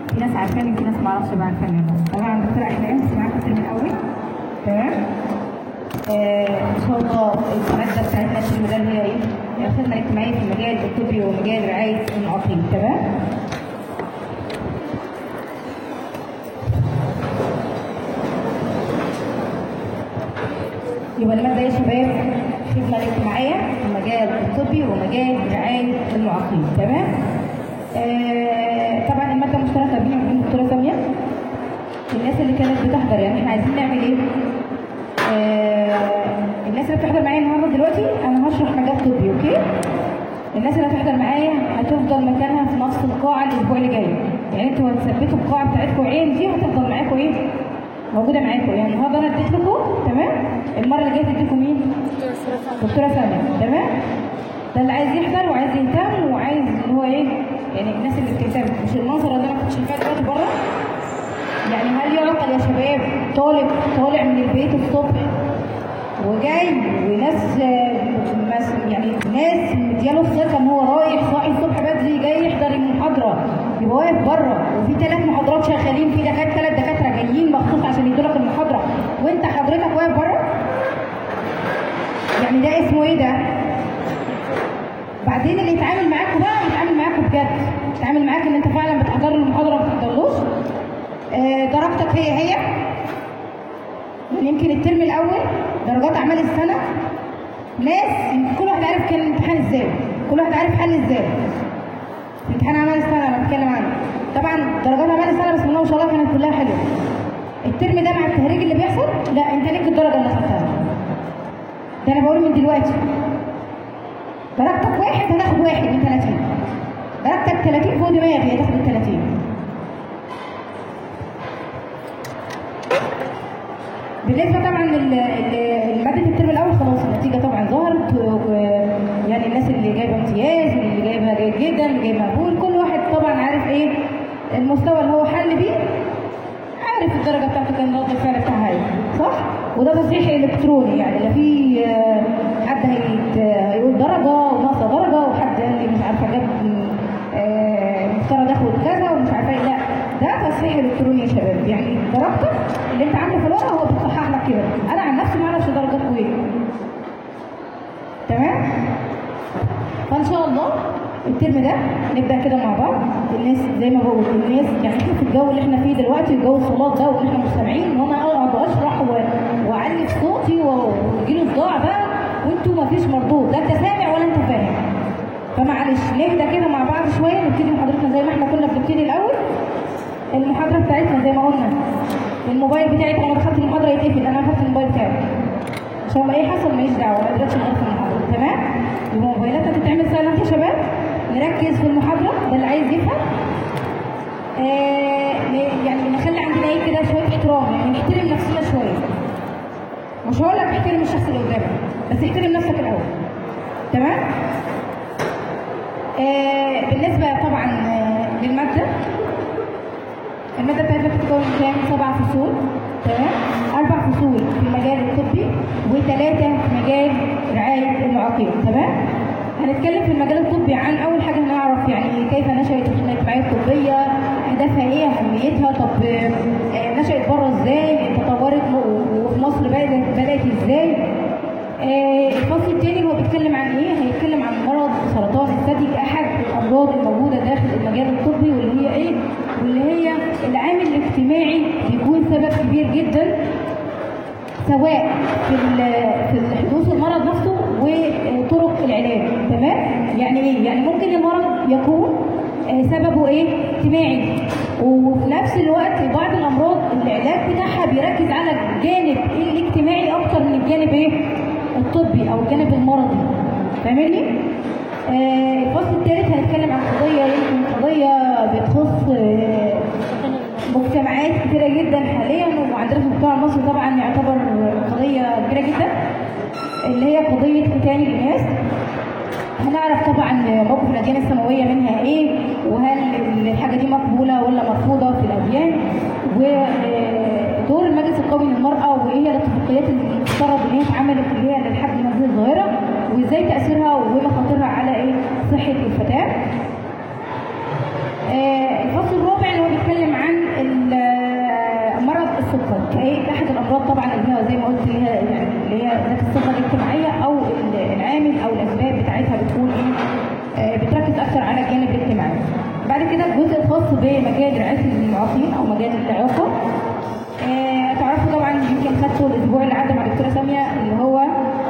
في ناس عارفاني وفي ناس ما اعرفش بقى عارفاني ولا لا. طبعا دكتوره احلام سمعت الترم الاول تمام آه، ان شاء الله الماده بتاعتنا الترم ده اللي هي ايه؟ الخدمه الاجتماعيه في المجال الطبي ومجال رعايه المعاقين تمام؟ يبقى المادة يا شباب الخدمة الاجتماعية في المجال الطبي ومجال رعاية المعاقين تمام؟ آه طبعا المادة مشتركة بيني وبين الدكتورة سامية الناس اللي كانت بتحضر يعني احنا عايزين نعمل ايه؟ آه الناس اللي بتحضر معايا النهارده دلوقتي انا هشرح مجال طبي اوكي؟ الناس اللي هتحضر معايا هتفضل مكانها في نفس القاعة الأسبوع اللي جاي يعني انتوا هتثبتوا القاعة بتاعتكم عين دي هتفضل معاكم ايه؟ موجودة معاكم يعني النهارده انا اديت لكم تمام؟ المرة اللي جاية اديكم مين؟ دكتورة سامية تمام؟ ده اللي عايز يحضر وعايز يهتم وعايز ان هو ايه؟ يعني الناس اللي بتهتم مش المنظر اللي انا كنت شايفاه دلوقتي بره يعني هل يعقل يا شباب طالب طالع من البيت الصبح وجاي وناس آه، مس- يعني ناس مدياله الثقه ان هو رايح صاحي الصبح بدري جاي يحضر المحاضره يبقى واقف بره وفي ثلاث محاضرات شغالين في دكاتره ثلاث دكاتره جايين مخصوص عشان يدوا لك المحاضره وانت حضرتك واقف بره يعني ده اسمه ايه ده؟ بعدين اللي يتعامل معاكوا بقى يتعامل معاكوا بجد يتعامل معاك ان انت فعلا بتحضر له المحاضره ما بتحضرلوش آه، درجتك هي هي يعني يمكن الترم الاول درجات اعمال السنه ناس يمكن كل واحد عارف كان الامتحان ازاي كل واحد عارف حل ازاي امتحان اعمال السنه انا بتكلم عنه طبعا درجات اعمال السنه بسم الله ما شاء الله كانت كلها حلوه الترم ده مع التهريج اللي بيحصل لا انت ليك الدرجه اللي خدتها ده انا بقول من دلوقتي درجتك واحد هتاخد واحد من 30 درجتك 30 فوق دماغي هتاخد ال 30 بالنسبه طبعا لل- لل- لماده الترم الاول خلاص النتيجه طبعا ظهرت و- يعني الناس اللي جايبه امتياز واللي جايبه جيد جدا اللي جايبه مقبول كل واحد طبعا عارف ايه المستوى اللي هو حل بيه عارف الدرجه بتاعته كان رد الفعل بتاعها ايه صح وده تصحيح الكتروني يعني لا في آه، حد هيت- هيقول درجه وناقصه درجه وحد قال لي مش عارفه جاب آه، مفترض اخد كذا ومش عارفه ايه لا ده تصحيح الكتروني يا شباب يعني درجتك اللي انت عامله في الورقه هو بيصحح لك كده انا عن نفسي ما اعرفش درجاتكم ايه تمام فان شاء الله الترم ده نبدا كده مع بعض الناس زي ما بقول الناس يعني احنا في الجو اللي احنا فيه دلوقتي الجو الصلاه ده وان احنا مستمعين وانا اقعد اشرح و- واعلي في صوتي و- ويجيله صداع بقى وانتوا ما فيش مردود لا انت سامع ولا انت فاهم فمعلش نهدى كده مع بعض شويه نبتدي محاضرتنا زي ما احنا كنا بنبتدي الاول المحاضره بتاعتنا زي ما قلنا الموبايل بتاعي طالما دخلت المحاضره يتقفل انا قفلت الموبايل بتاعي ان شاء الله ايه حصل ماليش دعوه ما قدرتش اقفل المحاضره تمام يبقى موبايلاتنا تتعمل سايلنت يا شباب نركز في المحاضره ده اللي عايز يفهم آه ن- يعني نخلي عندنا ايه كده شويه احترام يعني نحترم نفسنا شويه مش هقول لك احترم الشخص اللي قدامك بس احترم نفسك الاول تمام آه بالنسبه طبعا آه للماده المادة بتاعتنا بتتكون من كام؟ سبع فصول تمام؟ أربع فصول في المجال الطبي وثلاثة في مجال رعاية المعاقين تمام؟ هنتكلم في المجال الطبي عن أول حاجة هنعرف يعني كيف نشأت الخدمة الاجتماعية الطبية أهدافها إيه أهميتها طب آه، نشأت بره إزاي تطورت م- وفي مصر بدأت بدأت إزاي آه، الفصل الثاني اللي هو بيتكلم عن ايه؟ هيتكلم عن مرض سرطان الثدي كأحد الأمراض الموجودة داخل المجال الطبي واللي هي ايه؟ واللي هي العامل الاجتماعي بيكون سبب كبير جدا سواء في ال- في حدوث المرض نفسه وطرق العلاج تمام؟ يعني ايه؟ يعني ممكن المرض يكون آه، سببه ايه؟ اجتماعي وفي نفس الوقت بعض الامراض العلاج بتاعها بيركز على الجانب الاجتماعي اكتر من الجانب ايه؟ الطبي او الجانب المرضي فاهمني؟ آه الفصل الثالث هنتكلم عن قضيه يمكن قضيه بتخص آه مجتمعات كتيره جدا حاليا وعندنا في المجتمع المصري طبعا يعتبر قضيه كبيره جدا اللي هي قضيه ختان الاناث هنعرف طبعا موقف الاديان السماويه منها ايه وهل الحاجه دي مقبوله ولا مرفوضه في الاديان ودور المجلس القومي للمراه وايه هي الاتفاقيات اللي المفترض ان هي اتعملت اللي هي للحد من هذه الظاهره وازاي تاثيرها ومخاطرها على ايه صحه الفتاه آه، الفصل الرابع اللي هو بيتكلم بيتكلم عن ال- مرض السكر كايه احد الامراض طبعا اللي هي زي ما قلت اللي هي يعني اللي هي ذات الصفه الاجتماعيه او ال- العامل او الاسباب بتاعتها بتكون ايه آه، بتركز اكتر على الجانب الاجتماعي بعد كده الجزء الخاص بمجال رعايه المعاقين او مجال الاعاقه آه، تعرفوا طبعا يمكن خدته الاسبوع اللي عدى مع الدكتوره ساميه اللي هو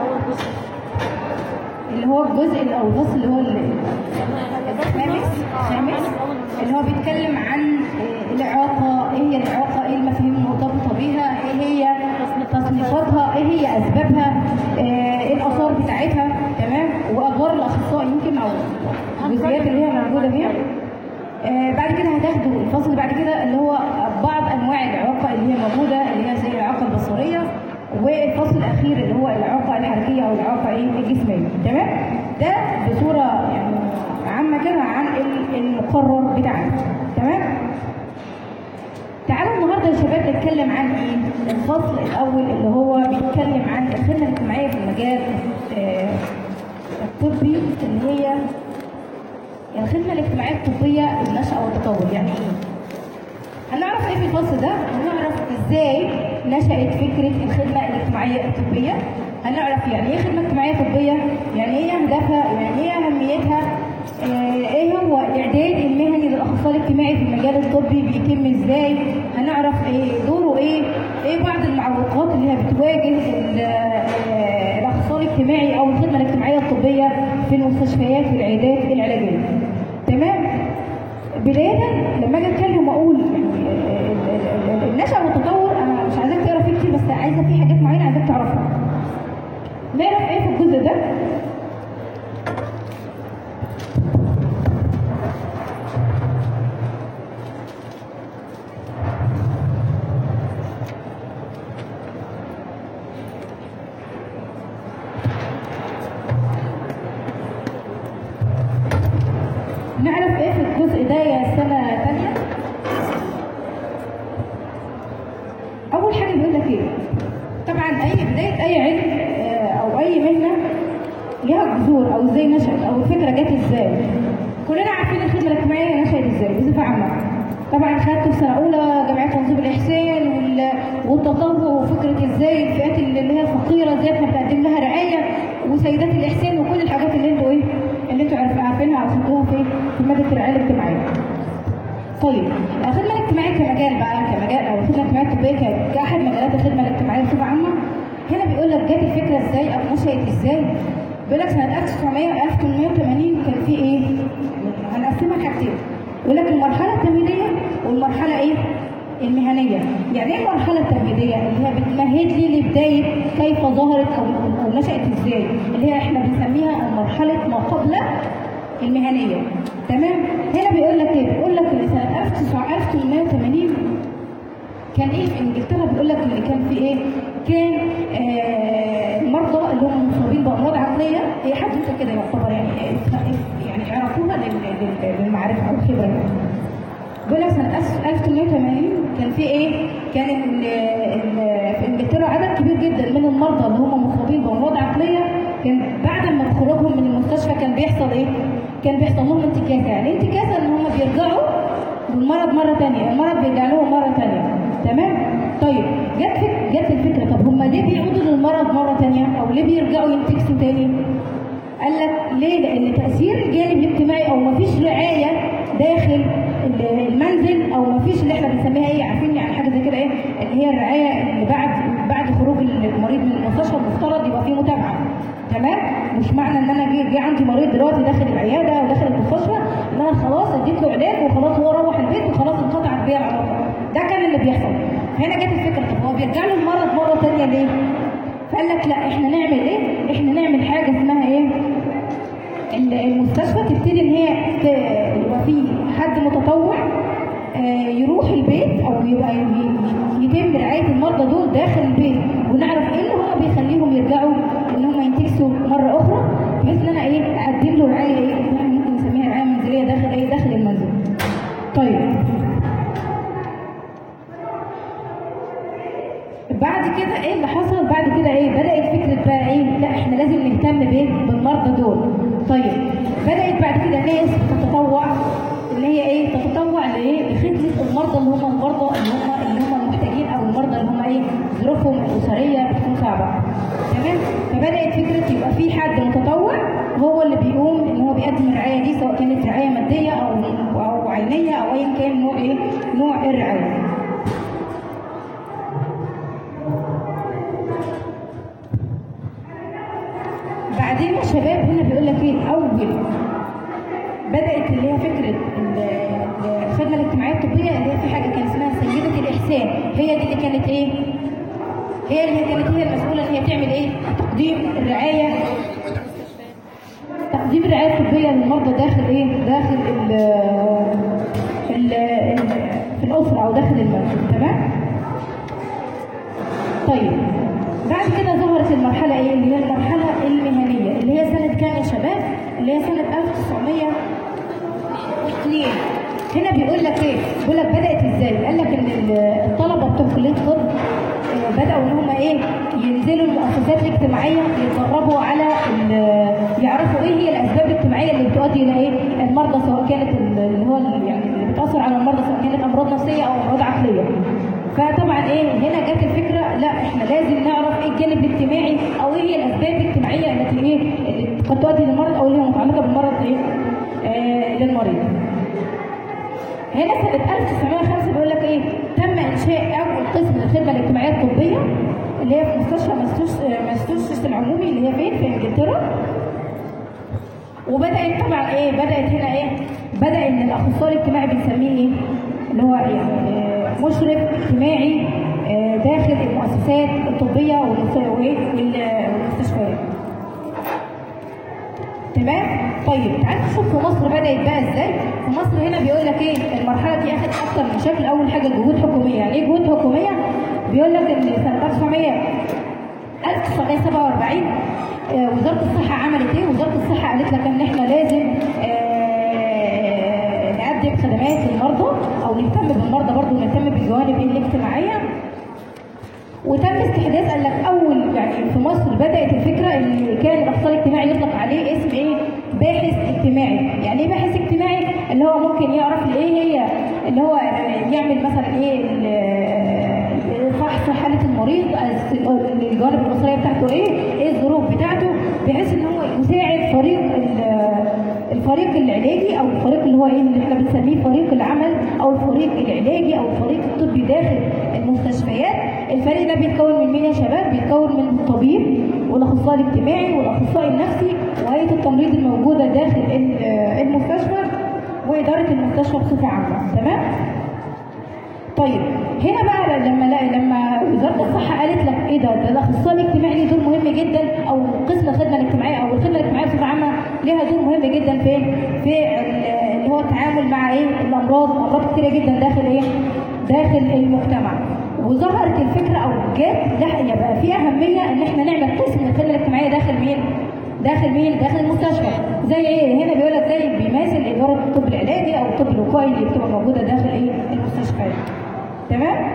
اللي هو الجزء او الفصل اللي هو ال- الخامس الخامس اللي هو بيتكلم عن آه، الاعاقه ايه هي الاعاقه ايه المفاهيم المرتبطه بيها ايه هي تصنيفاتها ايه هي اسبابها آه، ايه الاثار بتاعتها تمام وادوار الاخصائي يمكن او الجزئيات اللي هي موجوده فيها آه، بعد كده هتاخدوا الفصل اللي بعد كده اللي هو بعض انواع الاعاقه اللي هي موجوده اللي هي زي الاعاقه البصريه والفصل الاخير اللي هو الاعاقه الحركيه او الاعاقه ايه الجسميه تمام ده بصوره يعني عامه كده عن ال- المقرر بتاعنا تمام تعالوا النهارده يا شباب نتكلم عن ايه الفصل الاول اللي هو بيتكلم عن الخدمه الاجتماعيه في المجال آه، الطبي اللي هي الخدمة الاجتماعية الطبية النشأة والتطور يعني ايه؟ هنعرف ايه في الفصل ده؟ هنعرف ازاي نشأت فكرة الخدمة الاجتماعية الطبية هنعرف يعني ايه خدمة اجتماعية طبية يعني ايه اهدافها يعني ايه اهميتها آه، ايه هو الاعداد المهني للاخصائي الاجتماعي في المجال الطبي بيتم ازاي هنعرف ايه دوره ايه ايه بعض المعوقات اللي هي بتواجه ال- آه، الاخصائي الاجتماعي او الخدمه الاجتماعيه الطبيه في المستشفيات والعيادات العلاجيه تمام بدايه لما اجي اتكلم واقول يعني ال- ال- ال- النشأة والتطور انا مش عايزاك تقرا فيه كتير بس عايزه في حاجات معينه عايزاك تعرفها نعرف ايه في الجزء ده نعرف ايه في الجزء ده يا سنة تانية أول حاجة بيقول لك ايه طبعا أي بداية أي علم آه، أو أي مهنة ليها جذور أو ازاي نشأت أو الفكرة جت ازاي كلنا عارفين الخدمة الاجتماعية نشأت ازاي بصفة عامة طبعا خدت في سنة أولى جمعية تنظيم الإحسان وال- والتطوع وفكرة ازاي الفئات اللي اللي هي الفقيرة ازاي احنا بنقدم لها رعاية وسيدات الإحسان وكل الحاجات اللي انتوا ايه اللي انتوا عارف- عارفينها او خدتوها في في مادة الرعاية الاجتماعية. طيب الخدمة الاجتماعية كمجال بقى كمجال او الخدمة الاجتماعية الطبية ك- كأحد مجالات الخدمة الاجتماعية بصفة عامة هنا بيقول لك جت الفكرة ازاي او نشأت ازاي؟ بيقول لك سنة 1900 1880 كان في ايه؟ يعني هنقسمها لحاجتين. يقول لك المرحلة التمهيدية والمرحلة ايه؟ المهنية. يعني ايه المرحلة التمهيدية؟ اللي هي بتمهد لي لبداية كيف ظهرت او او نشأت ازاي؟ اللي هي احنا بنسميها مرحلة ما قبل المهنيه تمام هنا بيقول لك ايه بيقول لك ان سنه 1880 كان ايه في انجلترا بيقول لك ان كان في ايه كان آه المرضى اللي هم مصابين بامراض عقليه هي حدوته كده يعتبر يعني آه، يعني عرفوها لل- لل- للمعرفه او الخبره يعني. بيقول لك سنة 1880 كان في ايه؟ كان ال- ال- في انجلترا عدد كبير جدا من المرضى اللي هم مصابين بامراض عقليه كان بعد ما خروجهم من المستشفى كان بيحصل ايه؟ كان بيحصل لهم انتكاسه، يعني انتكاسه ان هم بيرجعوا للمرض مره ثانيه، المرض بيرجع لهم مره ثانيه، تمام؟ طيب جت فك... جت الفكره طب هم ليه بيعودوا للمرض مره ثانيه؟ او ليه بيرجعوا ينتكسوا ثاني؟ قال لك ليه؟ لأن تأثير الجانب الاجتماعي أو مفيش رعاية داخل ال- المنزل أو مفيش اللي احنا بنسميها إيه عارفين يعني حاجة زي كده إيه اللي هي الرعاية اللي بعد بعد خروج المريض من المستشفى المفترض يبقى فيه متابعة تمام؟ مش معنى إن أنا جه جه عندي مريض دلوقتي داخل العيادة أو داخل المستشفى إن أنا خلاص اديت له علاج وخلاص هو روح البيت وخلاص انقطعت بيا العلاقة ده كان اللي بيحصل هنا جت الفكرة طب هو بيرجع له المرض مرة ثانية ليه؟ فقال لك لا احنا نعمل ايه؟ احنا نعمل حاجة اسمها ايه؟ ال- المستشفى تبتدي ان هي ت- يبقى في حد متطوع آه، يروح البيت او يبقى ي- ي- يتم رعايه المرضى دول داخل البيت ونعرف ايه اللي هم بيخليهم يرجعوا ان هم ينتكسوا مره اخرى بحيث ان انا ايه اقدم له رعايه ايه اللي احنا ممكن نسميها رعايه منزليه داخل ايه داخل المنزل. طيب بعد كده ايه اللي حصل بعد كده ايه بدات فكره بقى ايه لا احنا لازم نهتم بايه بالمرضى دول طيب بدات بعد كده ناس تتطوع اللي هي ايه تتطوع مشروع لايه لخدمه المرضى اللي هم المرضى اللي هم اللي هم المحتاجين او المرضى اللي هم ايه ظروفهم الاسريه بتكون صعبه تمام فبدات فكره يبقى في حد متطوع هو اللي بيقوم ان هو بيقدم الرعايه دي سواء كانت رعايه ماديه او او عينيه او ايا كان نوع ايه نوع الرعايه بعدين يا شباب هنا بيقول لك ايه اول بدات اللي هي فكره ال- الخدمه الاجتماعيه الطبيه اللي هي في حاجه كان اسمها سيده الاحسان هي دي اللي كانت ايه هي اللي كانت هي المسؤوله ان هي تعمل ايه تقديم الرعايه تقديم الرعايه الطبيه للمرضى داخل ايه داخل ال ال ال- في الاسره او داخل المنزل تمام طيب بعد كده ظهرت المرحلة ايه اللي هي المرحلة المهنية اللي هي سنة كام يا شباب؟ اللي هي سنة 1902 هنا بيقول لك ايه؟ بيقول لك بدأت ازاي؟ قال لك ان ال- الطلبة بتوع كلية الطب آه، بدأوا ان هم ايه؟ ينزلوا المؤسسات الاجتماعية يتدربوا على ال- يعرفوا ايه هي الاسباب الاجتماعية اللي بتؤدي الى ايه؟ المرضى سواء كانت ال- اللي هو ال- يعني اللي بتأثر على المرضى سواء كانت امراض نفسية او امراض عقلية. فطبعا ايه هنا جت الفكره لا احنا لازم نعرف ايه الجانب الاجتماعي او ايه هي الاسباب الاجتماعيه التي ايه اللي قد تؤدي للمرض او اللي هي متعلقه بالمرض ايه آه للمريض. هنا سنه 1905 بيقول لك ايه تم انشاء اول قسم للخدمه الاجتماعيه الطبيه اللي هي في مستشفى ماستوس- آه، ماستوسس العمومي اللي هي فين في انجلترا وبدات طبعا ايه بدات هنا ايه بدا ان الاخصائي الاجتماعي بنسميه ايه اللي هو يعني آه، مشرف اجتماعي آه، داخل المؤسسات الطبيه والمست- وإيه؟ وال- والمستشفيات تمام طيب تعال نشوف في مصر بدات بقى ازاي في مصر هنا بيقول لك ايه المرحله دي اخذت اكتر من شكل اول حاجه جهود حكوميه يعني ايه جهود حكوميه بيقول لك ان سنه 1900 1947 آه، وزاره الصحه عملت ايه وزاره الصحه قالت لك ان احنا لازم آه، نقدم خدمات للمرضى او نهتم بالمرضى برضه ونهتم بالجوانب الاجتماعيه وتم استحداث قال لك اول يعني في مصر بدات الفكره ان كان الاخصائي الاجتماعي يطلق عليه اسم ايه؟ باحث اجتماعي، يعني ايه باحث اجتماعي؟ اللي هو ممكن يعرف ايه هي اللي هو يعمل مثلا ايه ال- فحص حاله المريض الجوانب الاسريه بتاعته ايه؟ ايه الظروف بتاعته بحيث ان هو يساعد فريق ال- الفريق العلاجي او الفريق اللي هو ايه اللي احنا بنسميه فريق العمل او الفريق العلاجي او الفريق الطبي داخل المستشفيات الفريق ده بيتكون من مين يا شباب بيتكون من الطبيب والاخصائي الاجتماعي والاخصائي النفسي وهيئه التمريض الموجوده داخل ال- المستشفى واداره المستشفى بصفه عامه تمام طيب هنا بقى لما لا لما وزاره الصحه قالت لك ايه ده ده الاخصائي الاجتماعي ليه دور مهم جدا او قسم الخدمه الاجتماعيه او الخدمه الاجتماعيه بصفه عامه ليها دور مهم جدا في في ال- اللي هو التعامل مع ايه الامراض امراض كتيره جدا داخل ايه داخل المجتمع وظهرت الفكره او جت لا يبقى في اهميه ان احنا نعمل قسم الخدمه الاجتماعيه داخل مين؟ داخل مين؟ داخل المستشفى زي ايه؟ هنا بيقول لك زي بيماثل اداره الطب العلاجي او الطب الوقائي اللي بتبقى موجوده داخل ايه؟ المستشفيات. تمام؟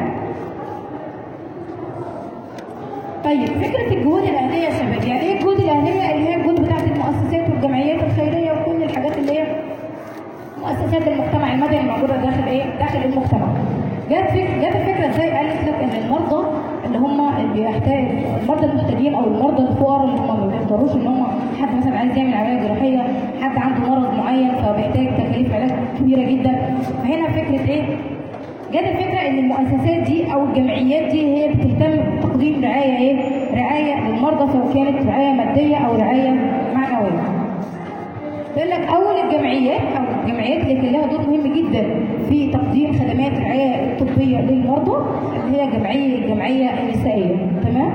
طيب فكره الجهود الاهليه يا شباب يعني ايه الجهود الاهليه اللي هي الجهود بتاعت المؤسسات والجمعيات الخيريه وكل الحاجات اللي هي مؤسسات المجتمع المدني الموجوده داخل ايه؟ داخل المجتمع. جت فك... جت الفكره ازاي؟ قالت لك ان المرضى اللي هم اللي بيحتاج المرضى المحتاجين او المرضى الفقراء اللي هم ما بيقدروش ان هم حد مثلا عايز يعمل عمليه جراحيه، حد عنده مرض معين فبيحتاج تكاليف علاج كبيره جدا، فهنا فكره ايه؟ جت الفكره ان المؤسسات دي او الجمعيات دي هي بتهتم بتقديم رعايه ايه؟ رعايه للمرضى سواء كانت رعايه ماديه او رعايه معنويه. بيقول لك اول الجمعيات او الجمعيات اللي كان لها دور مهم جدا في تقديم خدمات الرعايه الطبيه للمرضى اللي هي جمعيه الجمعيه النسائيه تمام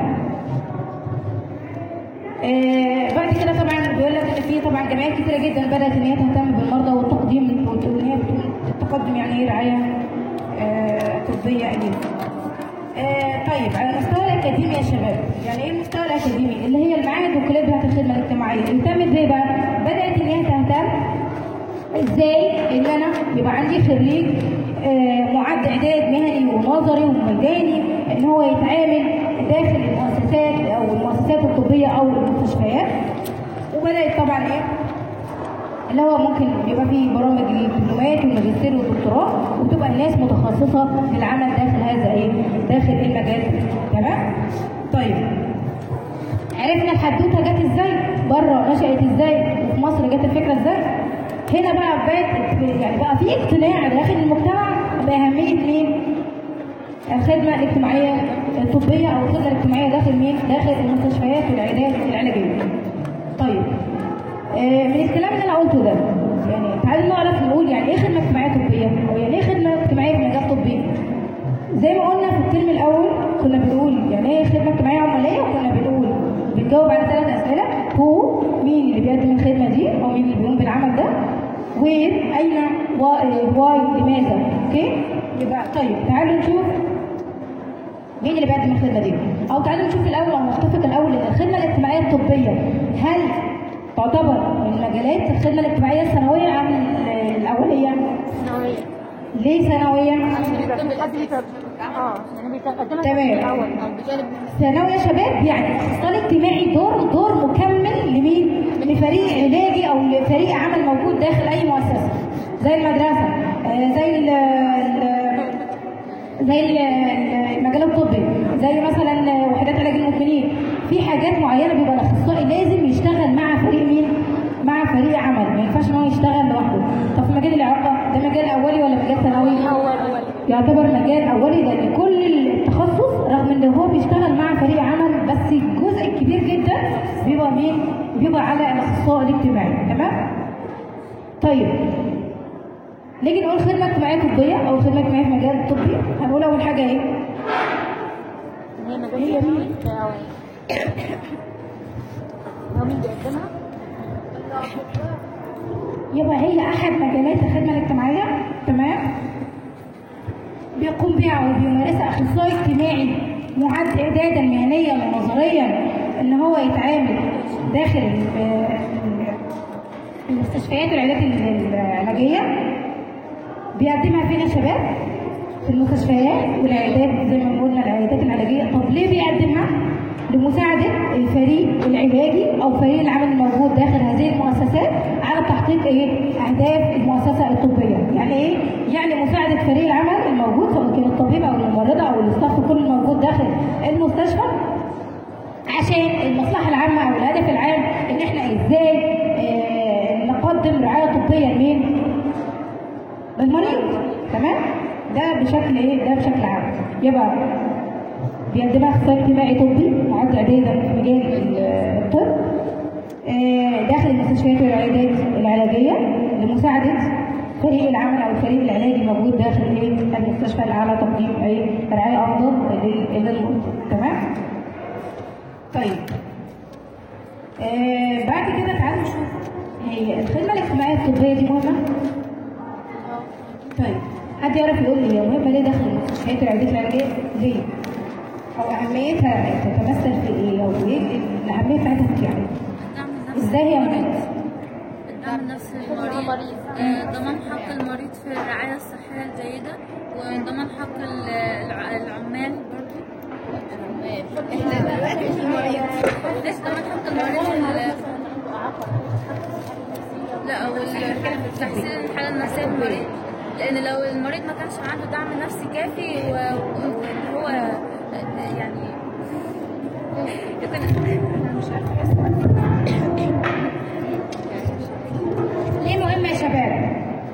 آه بعد كده طبعا بيقول لك ان في طبعا جمعيات كثيره جدا بدات ان هي تهتم بالمرضى والتقديم وان هي تقدم يعني ايه رعايه آه طبيه ليهم آه طيب على المستوى الاكاديمي يا شباب يعني ايه المستوى الاكاديمي اللي هي المعاهد والكليات بتاعت الخدمه الاجتماعيه اهتمت ازاي بقى بدات ان هي تهتم ازاي ان انا يبقى عندي خريج آه معد اعداد مهني ونظري وميداني ان هو يتعامل داخل المؤسسات او المؤسسات الطبيه او المستشفيات وبدات طبعا ايه اللي هو ممكن بيبقى فيه برامج الدبلومات والماجستير والدكتوراه وبتبقى الناس متخصصه في العمل داخل هذا ايه داخل المجال تمام طيب عرفنا الحدوته جت ازاي بره نشأت ازاي وفي مصر جت الفكره ازاي هنا بقى بقت يعني بقى في اقتناع داخل المجتمع باهميه مين الخدمه الاجتماعيه الطبيه او الخدمه الاجتماعيه داخل مين داخل المستشفيات والعيادات العلاجيه طيب آه، من الكلام اللي انا قلته ده يعني تعالوا نعرف نقول يعني ايه خدمه اجتماعيه طبيه او يعني ايه خدمه اجتماعيه في مجال طبي زي ما قلنا في الترم الاول كنا بنقول يعني ايه خدمه اجتماعيه عماليه وكنا بنقول بنجاوب على ثلاث اسئله هو مين اللي بيقدم الخدمه دي او مين اللي بيقوم بالعمل ده وين اين واي لماذا اوكي يبقى طيب تعالوا نشوف مين اللي بيقدم الخدمه دي او تعالوا نشوف الاول او نتفق الاول ان الخدمه الاجتماعيه الطبيه هل تعتبر من مجالات الخدمه الاجتماعيه الثانويه ام الاوليه ثانوية ليه ثانويه اه يعني بيتقدمها تمام. الاول اه بجانب ثانوي يا شباب يعني الاخصائي الاجتماعي دور دور مكمل لمين؟ لفريق علاجي او لفريق عمل موجود داخل اي مؤسسه زي المدرسه آه، زي ال ال- زي ال- المجال الطبي زي مثلا وحدات علاج المدمنين في حاجات معينه بيبقى الاخصائي لازم يشتغل مع فريق مين؟ مع فريق عمل ما ينفعش ان هو يشتغل لوحده طب في مجال الاعاقه ده مجال اولي ولا مجال ثانوي؟ اول اول يعتبر مجال اولي لان كل التخصص رغم ان هو بيشتغل مع فريق عمل بس الجزء الكبير جدا بيبقى مين؟ بيبقى على الاخصائي الاجتماعي تمام؟ طيب نيجي نقول خدمه اجتماعيه طبيه او خدمه اجتماعيه في مجال الطبي هنقول اول حاجه ايه؟ هي مجال تأمين او هو مين بيقدمها؟ يبقى هي احد مجالات الخدمه الاجتماعيه تمام بيقوم بها او بيمارسها اخصائي اجتماعي معد اعدادا مهنيا ونظريا ان هو يتعامل داخل ال- ال- المستشفيات والعيادات ال- العلاجيه بيقدمها فين يا شباب؟ في المستشفيات والعيادات زي ما قلنا العيادات العلاجيه طب ليه بيقدمها؟ لمساعدة الفريق العلاجي أو فريق العمل الموجود داخل هذه المؤسسات على تحقيق إيه؟ أهداف المؤسسة الطبية، يعني إيه؟ يعني مساعدة فريق العمل الموجود سواء كان الطبيب أو الممرضة أو الاستاف كل الموجود داخل المستشفى عشان المصلحة العامة أو الهدف العام إن إحنا إزاي آه، نقدم رعاية طبية لمين؟ للمريض تمام؟ ده بشكل إيه؟ ده بشكل عام يبقى بيقدمها اخصائي اجتماعي طبي معد اعدادا في مجال الطب آه، داخل المستشفيات والعيادات العلاجيه لمساعده فريق العمل او الفريق العلاجي الموجود داخل ايه المستشفى على تقديم ايه رعايه افضل لل- للمريض تمام؟ طيب آه بعد كده تعالوا نشوف هي الخدمه الاجتماعيه الطبيه دي مهمه؟ طيب حد يعرف يقول لي هي مهمه ليه داخل المستشفيات والعيادات العلاجيه؟ ليه؟ او اهميتها تتمثل في ايه او ايه الاهميه بتاعتها في يعني الدعم النفسي ازاي هي مهمه الدعم النفسي للمريض آه، ضمان حق المريض في الرعاية الصحية الجيدة وضمان حق ال- الع- العمال برضو احنا دلوقتي في المريض ليش ضمان حق المريض في ال- لا او ال- تحسين الحالة النفسية للمريض لأن لو المريض ما كانش عنده دعم نفسي كافي و- و- وإن هو يعني يمكن أنا مش عارفة ليه مهمه يا شباب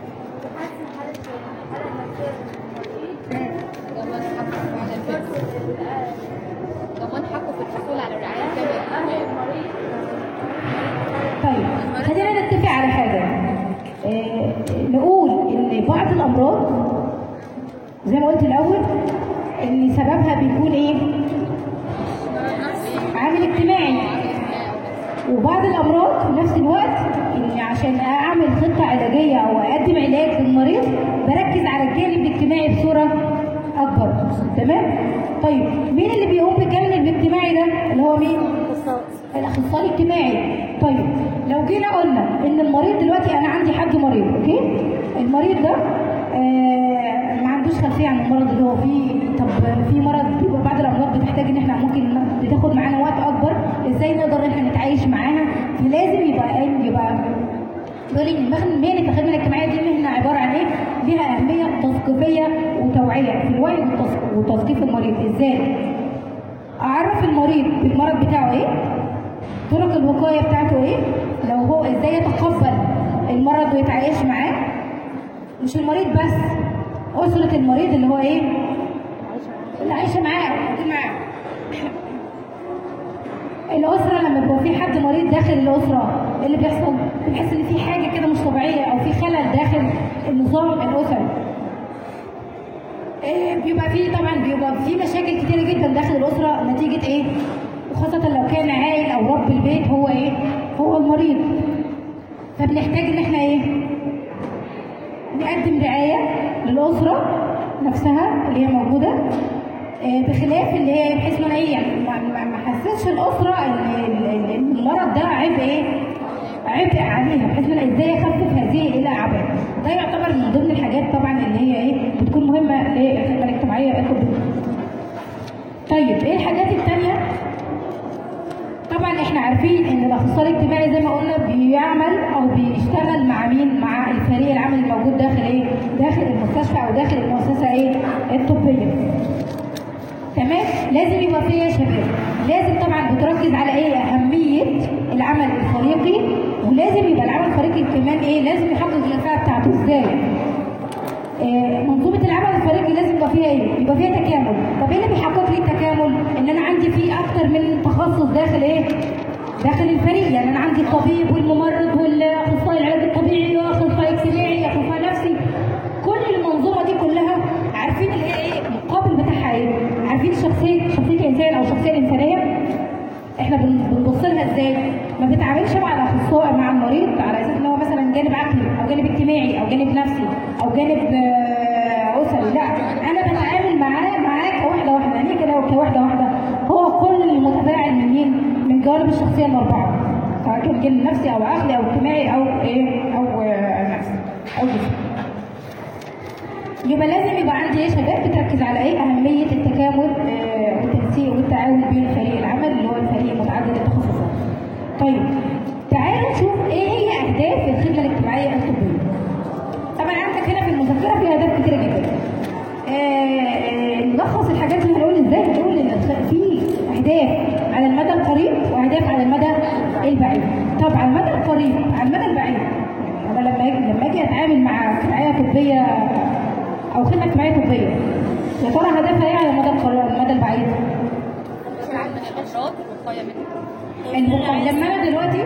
ضمان حقه في الحصول على الرعاية الكاملة طيب خلينا نتفق على حاجه آه نقول ان بعض الامراض زي ما قلت الاول ان سببها بيكون ايه عامل اجتماعي وبعض الامراض في نفس الوقت اني عشان اعمل خطه علاجيه او اقدم علاج للمريض بركز على الجانب الاجتماعي بصوره اكبر تمام طيب مين اللي بيقوم بالجانب الاجتماعي ده اللي هو مين الاخصائي الاجتماعي طيب لو جينا قلنا ان المريض دلوقتي انا عندي حد مريض اوكي المريض ده آه ما عندوش خلفيه عن المرض اللي هو فيه طب في مرض بيبقى بعض الامراض بتحتاج ان احنا ممكن بتاخد معانا وقت اكبر ازاي نقدر ان احنا نتعايش معاها لازم يبقى إيه؟ يبقى بيقول ان مهنه مهنة الخدمه الاجتماعيه دي مهنه عباره عن ايه؟ ليها اهميه تثقيفيه وتوعيه في الوعي والتث- وتثقيف المريض ازاي؟ اعرف المريض بالمرض بتاعه ايه؟ طرق الوقايه بتاعته ايه؟ لو هو ازاي يتقبل المرض ويتعايش معاه مش المريض بس اسره المريض اللي هو ايه؟ اللي عايشه معاه موجود معاه الاسره لما بيبقى في حد مريض داخل الاسره إيه اللي بيحصل بتحس ان في حاجه كده مش طبيعيه او في خلل داخل النظام الاسري إيه، بيبقى في طبعا بيبقى في مشاكل كتيره جدا داخل الاسره نتيجه ايه وخاصه لو كان عائل او رب البيت هو ايه هو المريض فبنحتاج ان احنا ايه نقدم رعايه للاسره نفسها اللي هي موجوده آه، بخلاف اللي هي بحيث ان انا ايه يعني ما- ما ما حسسش الاسره ان ال- ال- إن المرض ده عبء ايه؟ عبء عليها بحيث ان انا ازاي اخفف هذه الاعباء. ده يعتبر من ضمن الحاجات طبعا اللي هي ايه؟ بتكون مهمه للخدمه الاجتماعيه الطبيه. طيب ايه الحاجات الثانيه؟ طبعا احنا عارفين ان الاخصائي الاجتماعي زي ما قلنا بيعمل او بيشتغل مع مين؟ مع الفريق العمل الموجود داخل ايه؟ داخل المستشفى او داخل المؤسسه ايه؟ الطبيه. تمام لازم يبقى فيها شباب لازم طبعا بتركز على ايه اهميه العمل الفريقي ولازم يبقى العمل الفريقي كمان ايه لازم يحقق الكفاءه بتاعته ازاي آه، منظومه العمل الفريقي لازم يبقى فيها ايه يبقى فيها تكامل طب ايه اللي بيحقق لي التكامل ان انا عندي في اكتر من تخصص داخل ايه داخل الفريق يعني انا عندي الطبيب والممرض والاخصائي العلاج الطبيعي واخصائي اجتماعي اخصائي نفسي كل المنظومه دي كلها عارفين اللي هي ايه المقابل بتاعها ايه عارفين شخصيه شخصيه الانسان او الشخصيه الانسانيه احنا بن- بنبص لها ازاي ما بنتعاملش مع الاخصائي مع المريض على اساس ان هو مثلا جانب عقلي او جانب اجتماعي او جانب نفسي او جانب آه، اسري لا انا بتعامل معاه معاه كواحده واحده يعني إيه كده كواحده واحده هو كل متفاعل من مين من جوانب الشخصيه الاربعه سواء كان جانب نفسي او عقلي او اجتماعي او ايه او آه، نفسي او جسمي يبقى لازم يبقى عندي ايه شباب بتركز على ايه اهميه التكامل آه، والتنسيق والتعاون بين فريق العمل اللي هو الفريق متعدد التخصصات. طيب تعالوا نشوف ايه هي اهداف الخدمه الاجتماعيه الطبيه. طبعا عندك هنا في المذكره في اهداف كتيره جدا. آه، آه، نلخص الحاجات اللي هنقول ازاي هنقول ان الخ- في اهداف على المدى القريب واهداف على المدى البعيد. طب على المدى القريب على المدى البعيد انا لما اجي لما اجي اتعامل مع رعايه طبيه او خدمه اجتماعيه طبيه يا ترى هدفها ايه على المدى القريب على المدى البعيد؟ الشعور من الامراض والوقايه منها الوقايه لما انا دلوقتي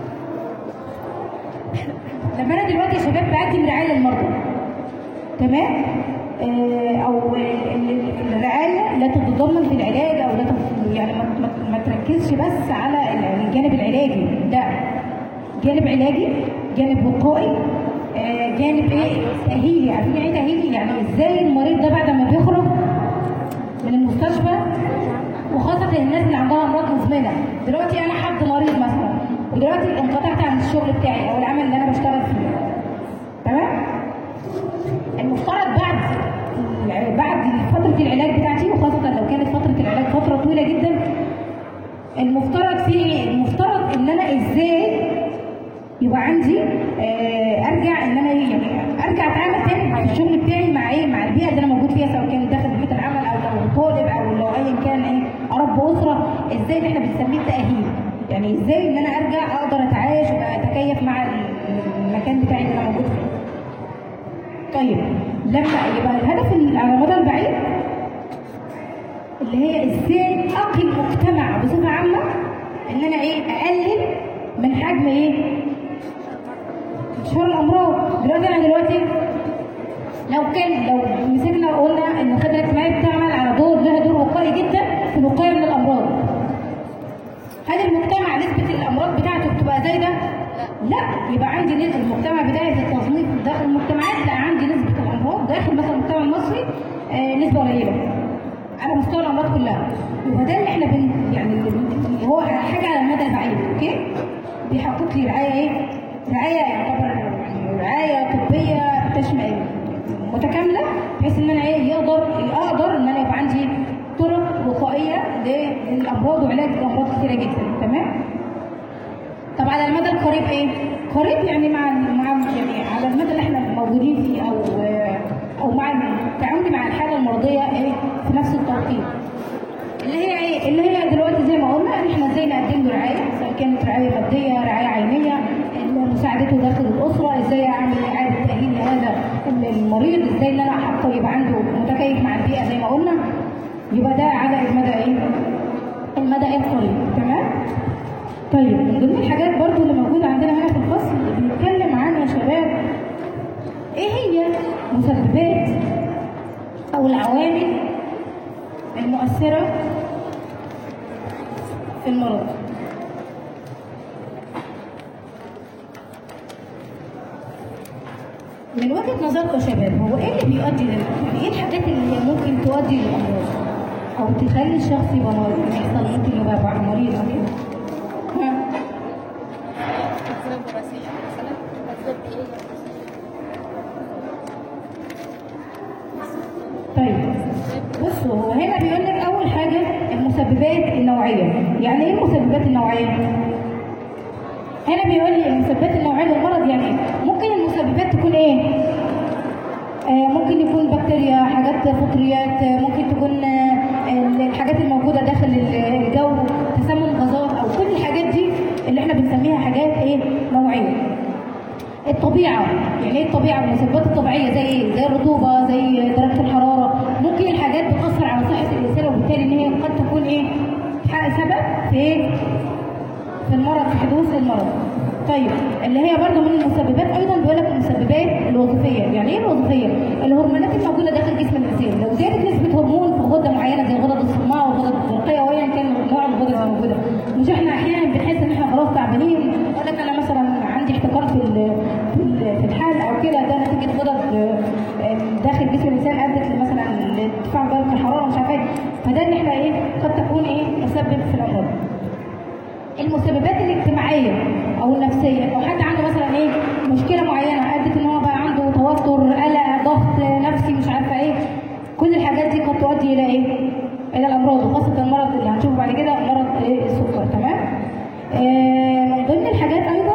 لما انا دلوقتي يا شباب بقدم رعايه للمرضى تمام آه، او ال- ال- الرعايه لا تتضمن في العلاج او لا تت- يعني ما, ما, ما تركزش بس على ال- الجانب العلاجي لا جانب علاجي جانب وقائي آه، جانب ايه تاهيلي عارفين يعني ايه تاهيلي يعني ازاي المريض ده بعد ما بيخرج من المستشفى وخاصة الناس اللي عندها أمراض مزمنة دلوقتي أنا حد مريض مثلا ودلوقتي انقطعت عن الشغل بتاعي أو العمل اللي أنا بشتغل فيه تمام؟ المفترض بعد بعد فترة العلاج بتاعتي وخاصة لو كانت فترة العلاج فترة طويلة جدا المفترض في إيه؟ المفترض إن أنا إزاي يبقى عندي آه، ارجع ان انا إيه؟ يعني ارجع اتعامل تاني في الشغل بتاعي مع ايه مع البيئه اللي انا موجود فيها سواء كان داخل بيئه العمل او لو طالب او لو ايا كان ايه رب اسره ازاي اللي احنا بنسميه التاهيل يعني ازاي ان انا ارجع اقدر اتعايش واتكيف مع المكان بتاعي اللي انا موجود فيه طيب لما يبقى الهدف ال- على المدى البعيد اللي هي ازاي اقي المجتمع بصفه عامه ان انا ايه اقلل من حجم ايه انتشار الامراض دلوقتي انا دلوقتي لو كان لو مسكنا وقلنا ان الخدمه الاجتماعيه بتعمل على دور لها دور وقائي جدا في الوقايه من الامراض هل المجتمع نسبه الامراض بتاعته بتبقى زايده؟ لا يبقى عندي نسبه المجتمع بتاعي في التصنيف داخل المجتمعات لا عندي نسبه الامراض داخل مثلا المجتمع المصري آه نسبه قليله على مستوى الامراض كلها يبقى ده اللي احنا بن يعني اللي بن- اللي هو حاجه على المدى البعيد اوكي بيحقق لي رعايه ايه؟ رعايه يعتبر يعني رعايه طبيه تشمل متكامله بحيث ان انا ايه يقدر اقدر ان انا يبقى عندي طرق وقائيه للامراض وعلاج الامراض كتيره جدا تمام؟ طب على المدى القريب ايه؟ قريب يعني مع مع يعني على المدى اللي احنا موجودين فيه او او مع التعامل مع الحاله المرضيه ايه في نفس التوقيت. اللي هي ايه؟ اللي هي دلوقتي زي ما قلنا ان احنا ازاي نقدم له رعايه سواء كانت رعايه ماديه، رعايه عينيه، مساعدته داخل الاسره، ازاي اعمل اعاده تاهيل لهذا المريض، ازاي ان انا حتى يبقى عنده متكيف مع البيئه زي ما قلنا. يبقى ده على المدى ايه؟ المدى القريب، تمام؟ طيب من ضمن الحاجات برضو اللي موجودة عندنا هنا في الفصل بنتكلم عن يا شباب ايه هي مسببات او العوامل المؤثرة في المرض من وجهة نظركم يا شباب هو ايه اللي بيؤدي لل يعني ايه الحاجات اللي هي ممكن تؤدي للامراض او تخلي الشخص يبقى مريض يحصل ممكن يبقى مريض او كده ها؟ أسباب وراثية مثلا أسباب بيئية طيب بصوا هو هنا بيقول لك اول حاجه المسببات النوعيه يعني ايه المسببات النوعيه هنا بيقول لي المسببات النوعيه للمرض يعني ايه ممكن المسببات تكون ايه آه ممكن يكون بكتيريا حاجات فطريات آه ممكن تكون آه الحاجات الموجوده داخل الجو تسمم غازات او كل الحاجات دي اللي احنا بنسميها حاجات ايه نوعيه الطبيعه يعني ايه الطبيعه المسببات الطبيعيه زي ايه زي الرطوبه زي درجه الحراره ممكن الحاجات بتاثر على صحه الانسان وبالتالي ان هي قد تكون ايه سبب في ايه في المرض في حدوث المرض طيب اللي هي برضه من المسببات ايضا بيقول لك المسببات الوظيفيه يعني ايه الوظيفيه الهرمونات الموجوده داخل جسم الانسان لو زادت نسبه هرمون في غده معينه زي غدد الصماء وغدد الدرقيه وايا كان نوع الغدد الموجوده مش احنا احيانا بنحس ان احنا خلاص تعبانين يقول لك انا مثلا عندي احتقان في في الحال او كده ده نتيجه غدد داخل جسم الانسان ادت مثلا لارتفاع درجه الحراره مش عارفه فده ان احنا ايه قد تكون ايه مسبب في الامراض المسببات الاجتماعيه او النفسيه لو حد عنده مثلا ايه مشكله معينه ادت ان هو بقى عنده توتر قلق ضغط نفسي مش عارفه ايه كل الحاجات دي قد تؤدي الى ايه الى الامراض وخاصه المرض اللي هنشوفه بعد كده مرض ايه السكر تمام آه من ضمن الحاجات ايضا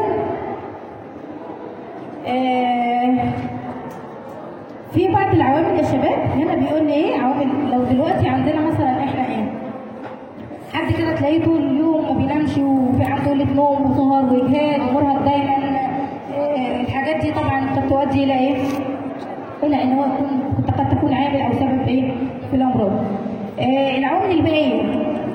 آه في بعض العوامل يا شباب هنا بيقول لي ايه عوامل لو دلوقتي عندنا مثلا احنا ايه حد كده تلاقيه طول اليوم ما بينامش وفي عنده قله نوم وسهر واجهاد ومرهق دايما آه الحاجات دي طبعا قد تؤدي الى ايه؟ الى ان هو يكون قد تكون عامل او سبب ايه في الامراض. آه العوامل البيئيه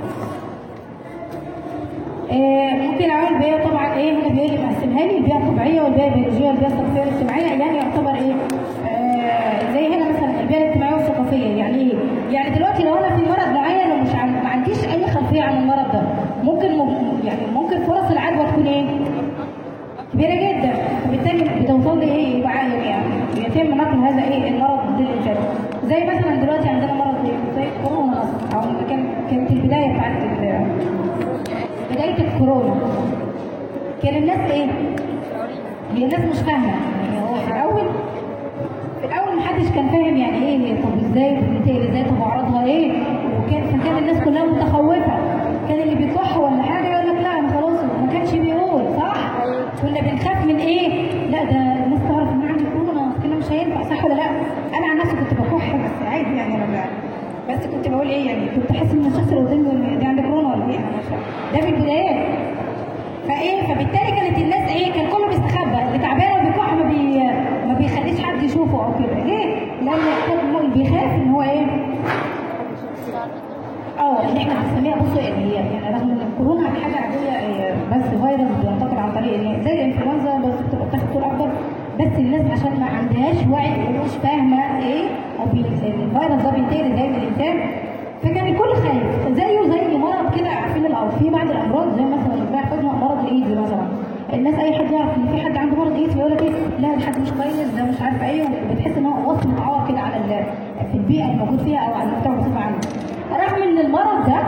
آه ممكن العوامل البيئيه طبعا ايه هنا بيقول لي مقسمها لي البيئه الطبيعيه والبيئه البيولوجيه والبيئه الثقافيه والاجتماعيه يعني يعتبر ايه؟ آه زي هنا مثلا البيئه الاجتماعيه والثقافيه يعني ايه؟ يعني دلوقتي لو انا في مرض معين ومش عن... ما عنديش اي خلفيه عن المرض ده ممكن م... يعني ممكن فرص العدوى تكون ايه؟ كبيره جدا فبالتالي بتوصل لي ايه يبقى يعني يتم نقل هذا ايه المرض للانسان زي مثلا دلوقتي عندنا مرض ايه زي كورونا او كان كانت البدايه بتاعت بدايه الكورونا كان الناس ايه؟ هي الناس مش فاهمه يعني هو في الاول في الاول محدش كان فاهم يعني ايه هي طب ازاي بتنتقل ازاي طب اعراضها ايه وكان فكان الناس كلها متخوفه كان اللي بيكح ولا حاجه يقول لك لا انا خلاص ما كانش بيقول صح كنا بنخاف من ايه لا ده الناس تعرف ان عندي كورونا كده مش هينفع صح ولا لا انا عن نفسي كنت بكح بس عادي يعني انا بس كنت بقول ايه يعني كنت احس ان الشخص اللي قدامي ده عنده كورونا ولا ايه ده في البدايات فايه فبالتالي كانت الناس ايه كان كله بيستخبى اللي تعبان وبيكح ما بي ما بيخليش حد يشوفه او كده ليه؟ لان كان بيخاف ان هو ايه؟ اه اللي احنا بنسميها بصوا يعني هي يعني رغم ان الكورونا حاجه عاديه بس فيروس بينتقل عن طريق ان زي الانفلونزا بس بتبقى بتاخد طول اكبر بس الناس عشان ما عندهاش وعي ومش فاهمه ايه او بي الفيروس ده بينتقل ازاي من الانسان فكان الكل خايف زيه زي مرض كده عارفين الأرض في بعض الامراض زي مثلا بتاع حزمه مرض الايدز مثلا الناس اي حد يعرف ان في حد عنده مرض ايدز يقول لك ايه لا الحد مش كويس ده مش عارفه ايه وبتحس ان هو وصف متعور كده على في البيئه الموجود فيها او على المجتمع بصفه عامه رغم ان المرض ده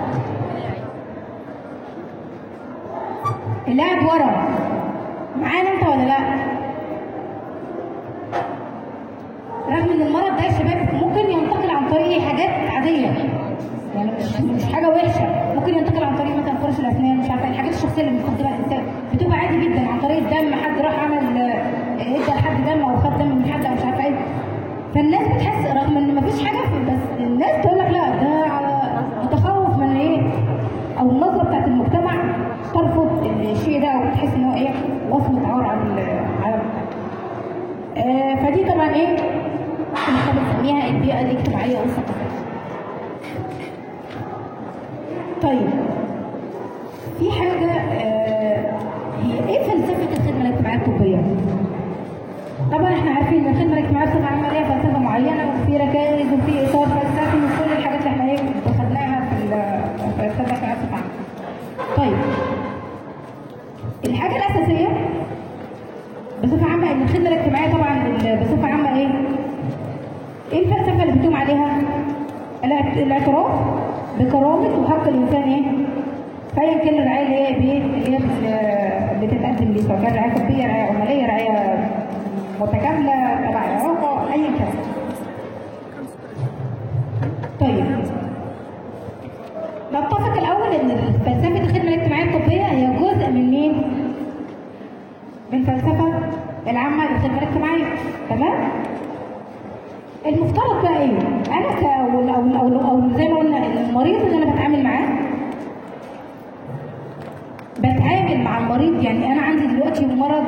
اللي قاعد ورا معانا انت ولا لا؟ رغم ان المرض ده يا شباب ممكن ينتقل عن طريق حاجات عاديه يعني مش مش حاجه وحشه ممكن ينتقل عن طريق مثلا فرش الاسنان مش عارفه الحاجات الشخصيه اللي بنستخدمها الانسان بتبقى عادي جدا عن طريق الدم حد راح عمل آه، ادى لحد دم او خد دم من حد او مش عارفه ايه فالناس بتحس رغم ان مفيش حاجه في- بس الناس تقول لك لا ده على تخوف من ايه او النظره بتاعت المجتمع ترفض الشيء ده او تحس ان هو ايه وصمه عار على ال- على آه فدي طبعا ايه اللي احنا بنسميها البيئه الاجتماعيه والثقافيه طيب في حاجه آه هي ايه فلسفه الخدمه الاجتماعيه الطبيه؟ طبعا احنا عارفين ان الخدمه الاجتماعيه بصفه عامه ليها فلسفه معينه وفي ركائز وفي اطار فلسفي وكل الحاجات اللي احنا ايه خدناها في ال- في الخدمه الاجتماعيه بصفه عامه. طيب الحاجه الاساسيه بصفه عامه ان الخدمه الاجتماعيه طبعا ال- بصفه عامه ايه؟ ايه الفلسفه اللي بتقوم عليها؟ الاعت- الاعتراف بكرامه وحق الانسان ايه؟ فايا كان الرعايه اللي هي بايه؟ اللي هي بت- بتتقدم ليه سواء كان رعايه طبيه، رعايه عماليه، رعايه متكامله تبع علاقه ايا كان. طيب نتفق الاول ان فلسفه الخدمه الاجتماعيه الطبيه هي جزء من مين؟ من فلسفه العامه للخدمه الاجتماعيه تمام؟ المفترض بقى ايه؟ انا ك او او او, أو زي ما قلنا المريض اللي انا بتعامل معاه بتعامل مع المريض يعني انا عندي دلوقتي مرض